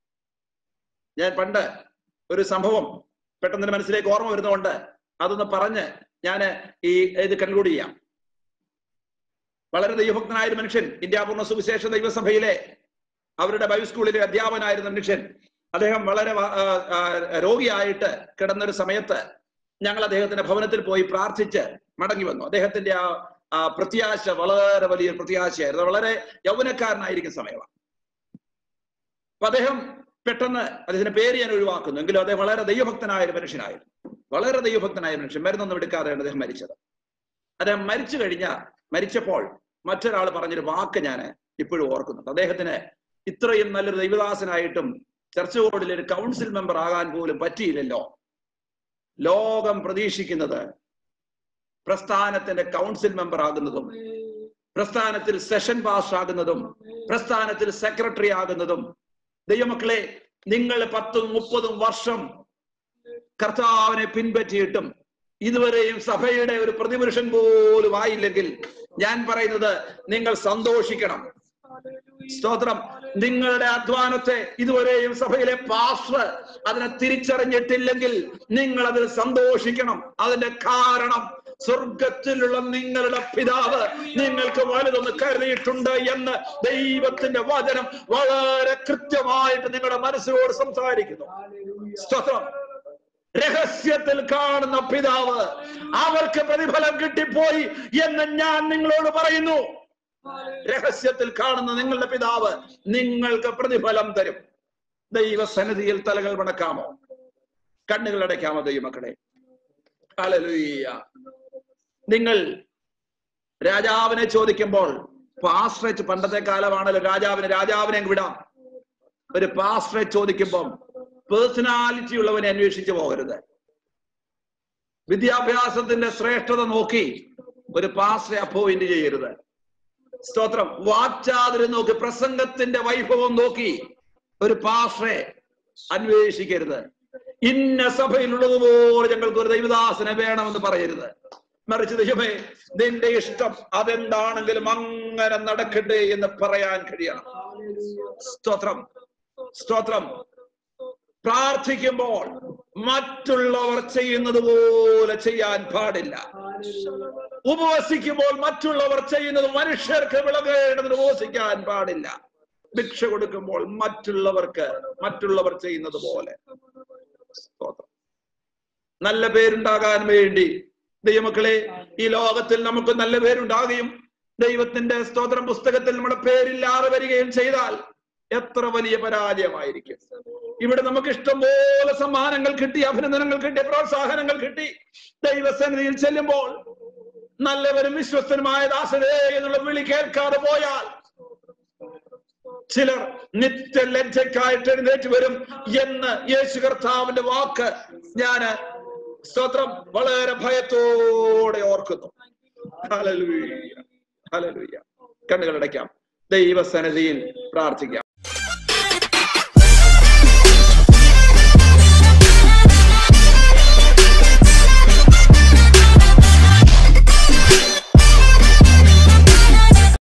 ഞാൻ പണ്ട് ഒരു സംഭവം പെട്ടെന്ന് എൻ്റെ മനസ്സിലേക്ക് ഓർമ്മ വരുന്നതുകൊണ്ട് അതൊന്ന് പറഞ്ഞ് ഞാൻ ഈ ഇത് കൺക്ലൂഡ് ചെയ്യാം വളരെ ദൈവഭക്തനായ ഒരു മനുഷ്യൻ ഇന്ത്യാപൂർണ്ണ സുവിശേഷ ദൈവസഭയിലെ അവരുടെ ബൈബിൾ സ്കൂളിലെ അധ്യാപനായിരുന്ന മനുഷ്യൻ അദ്ദേഹം വളരെ വ- ആ, ആ, രോഗിയായിട്ട് കിടന്നൊരു സമയത്ത് ഞങ്ങൾ അദ്ദേഹത്തിന്റെ ഭവനത്തിൽ പോയി പ്രാർത്ഥിച്ച് മടങ്ങി വന്നു അദ്ദേഹത്തിന്റെ ആ ആ പ്രത്യാശ വളരെ വലിയ പ്രത്യാശയായിരുന്നു വളരെ യൗവനക്കാരനായിരിക്കുന്ന സമയമാണ് അപ്പൊ അദ്ദേഹം പെട്ടെന്ന് അദ്ദേഹത്തിന്റെ പേര് ഞാൻ ഒഴിവാക്കുന്നു എങ്കിലും അദ്ദേഹം വളരെ ദൈവഭക്തനായ ഒരു മനുഷ്യനായിരുന്നു വളരെ ദൈവഭക്തനായ മനുഷ്യൻ മരുന്നൊന്നും എടുക്കാതെയാണ് അദ്ദേഹം മരിച്ചത് അദ്ദേഹം മരിച്ചു കഴിഞ്ഞ മരിച്ചപ്പോൾ മറ്റൊരാൾ പറഞ്ഞൊരു വാക്ക് ഞാൻ ഇപ്പോഴും ഓർക്കുന്നുണ്ട് അദ്ദേഹത്തിന് ഇത്രയും നല്ലൊരു ദൈവദാസനായിട്ടും ചർച്ച് ബോർഡിലെ ഒരു കൗൺസിൽ മെമ്പർ ആകാൻ പോലും പറ്റിയില്ലല്ലോ ലോകം പ്രതീക്ഷിക്കുന്നത് പ്രസ്ഥാനത്തിന്റെ കൗൺസിൽ മെമ്പർ ആകുന്നതും പ്രസ്ഥാനത്തിൽ സെഷൻ പാസ് ആകുന്നതും പ്രസ്ഥാനത്തിൽ സെക്രട്ടറി ആകുന്നതും ദൈവമക്കളെ നിങ്ങൾ പത്തും മുപ്പതും വർഷം കർത്താവിനെ പിൻപറ്റിയിട്ടും ഇതുവരെയും സഭയുടെ ഒരു പ്രതിപുരുഷൻ പോലും ആയില്ലെങ്കിൽ ഞാൻ പറയുന്നത് നിങ്ങൾ സന്തോഷിക്കണം സ്തോത്രം നിങ്ങളുടെ അധ്വാനത്തെ ഇതുവരെയും സഭയിലെ പാസ്റ്റർ അതിനെ തിരിച്ചറിഞ്ഞിട്ടില്ലെങ്കിൽ നിങ്ങൾ അതിൽ സന്തോഷിക്കണം അതിന്റെ കാരണം സ്വർഗത്തിലുള്ള നിങ്ങളുടെ പിതാവ് നിങ്ങൾക്ക് വലുതൊന്ന് കരുതിയിട്ടുണ്ട് എന്ന് ദൈവത്തിന്റെ വചനം വളരെ കൃത്യമായിട്ട് നിങ്ങളുടെ മനസ്സിനോട് സംസാരിക്കുന്നു സ്തോത്രം രഹസ്യത്തിൽ കാണുന്ന പിതാവ് അവർക്ക് പ്രതിഫലം കിട്ടിപ്പോയി എന്ന് ഞാൻ നിങ്ങളോട് പറയുന്നു രഹസ്യത്തിൽ കാണുന്ന നിങ്ങളുടെ പിതാവ് നിങ്ങൾക്ക് പ്രതിഫലം തരും ദൈവസന്നിധിയിൽ തലകൾ വണക്കാമോ കണ്ണുകൾ അടയ്ക്കാമോ ദൈവമക്കളെ ഹല്ലേലൂയ നിങ്ങൾ രാജാവിനെ ചോദിക്കുമ്പോൾ പാസ്ട്രേറ്റ് പണ്ടത്തെ കാലമാണല്ലോ രാജാവിനെ രാജാവിനെ അങ്ങ് വിടാം ഒരു പാസ്റ്ററെ ചോദിക്കുമ്പം പേഴ്സണാലിറ്റി ഉള്ളവനെ അന്വേഷിച്ചു പോകരുത് വിദ്യാഭ്യാസത്തിന്റെ ശ്രേഷ്ഠത നോക്കി ഒരു പാസ്റ്ററെ അപ്പോയിന്റ് ചെയ്യരുത് സ്തോത്രം വാക്ചാതുരം നോക്കി പ്രസംഗത്തിന്റെ വൈഭവം നോക്കി ഒരു പാസ്റ്ററെ അന്വേഷിക്കരുത് ഇന്ന സഭയിലുള്ളതുപോലെ ഞങ്ങൾക്ക് ഒരു ദൈവദാസനെ വേണമെന്ന് പറയരുത് മറിച്ച് ദൈവമേ നിന്റെ ഇഷ്ടം അതെന്താണെങ്കിലും അങ്ങനെ നടക്കട്ടെ എന്ന് പറയാൻ കഴിയണം സ്തോത്രം സ്തോത്രം പ്രാർത്ഥിക്കുമ്പോൾ മറ്റുള്ളവർ ചെയ്യുന്നത് പോലെ ചെയ്യാൻ പാടില്ല ഉപവസിക്കുമ്പോൾ മറ്റുള്ളവർ ചെയ്യുന്നത് മനുഷ്യർക്ക് വിളകേണ്ടതിന് ഉപവസിക്കാൻ പാടില്ല ഭിക്ഷ കൊടുക്കുമ്പോൾ മറ്റുള്ളവർക്ക് മറ്റുള്ളവർ ചെയ്യുന്നത് പോലെ സ്തോത്രം നല്ല പേരുണ്ടാകാൻ വേണ്ടി ദൈവമക്കളെ ഈ ലോകത്തിൽ നമുക്ക് നല്ല പേരുണ്ടാകുകയും ദൈവത്തിന്റെ സ്തോത്രം പുസ്തകത്തിൽ നമ്മുടെ പേരില്ലാതെ വരികയും ചെയ്താൽ എത്ര വലിയ പരാജയമായിരിക്കും ഇവിടെ നമുക്ക് ഇഷ്ടം പോലെ സമ്മാനങ്ങൾ കിട്ടി അഭിനന്ദനങ്ങൾ കിട്ടി പ്രോത്സാഹനങ്ങൾ കിട്ടി ദൈവസന്നിധിയിൽ ചെല്ലുമ്പോൾ നല്ലവരും വിശ്വസ്തനുമായ ദാസരേ എന്നുള്ള വിളി കേൾക്കാതെ പോയാൽ ചിലർ നിത്യ ലജ്ജയ്ക്കായിട്ട് എഴുന്നേറ്റ് വരും എന്ന് യേശു കർത്താവിന്റെ വാക്ക് ഞാന് സ്തോത്രം വളരെ ഭയത്തോടെ ഓർക്കുന്നു ഹല്ലേലൂയ ഹല്ലേലൂയ കണ്ണുകളടയ്ക്കാം ദൈവസന്നിധിയിൽ പ്രാർത്ഥിക്കാം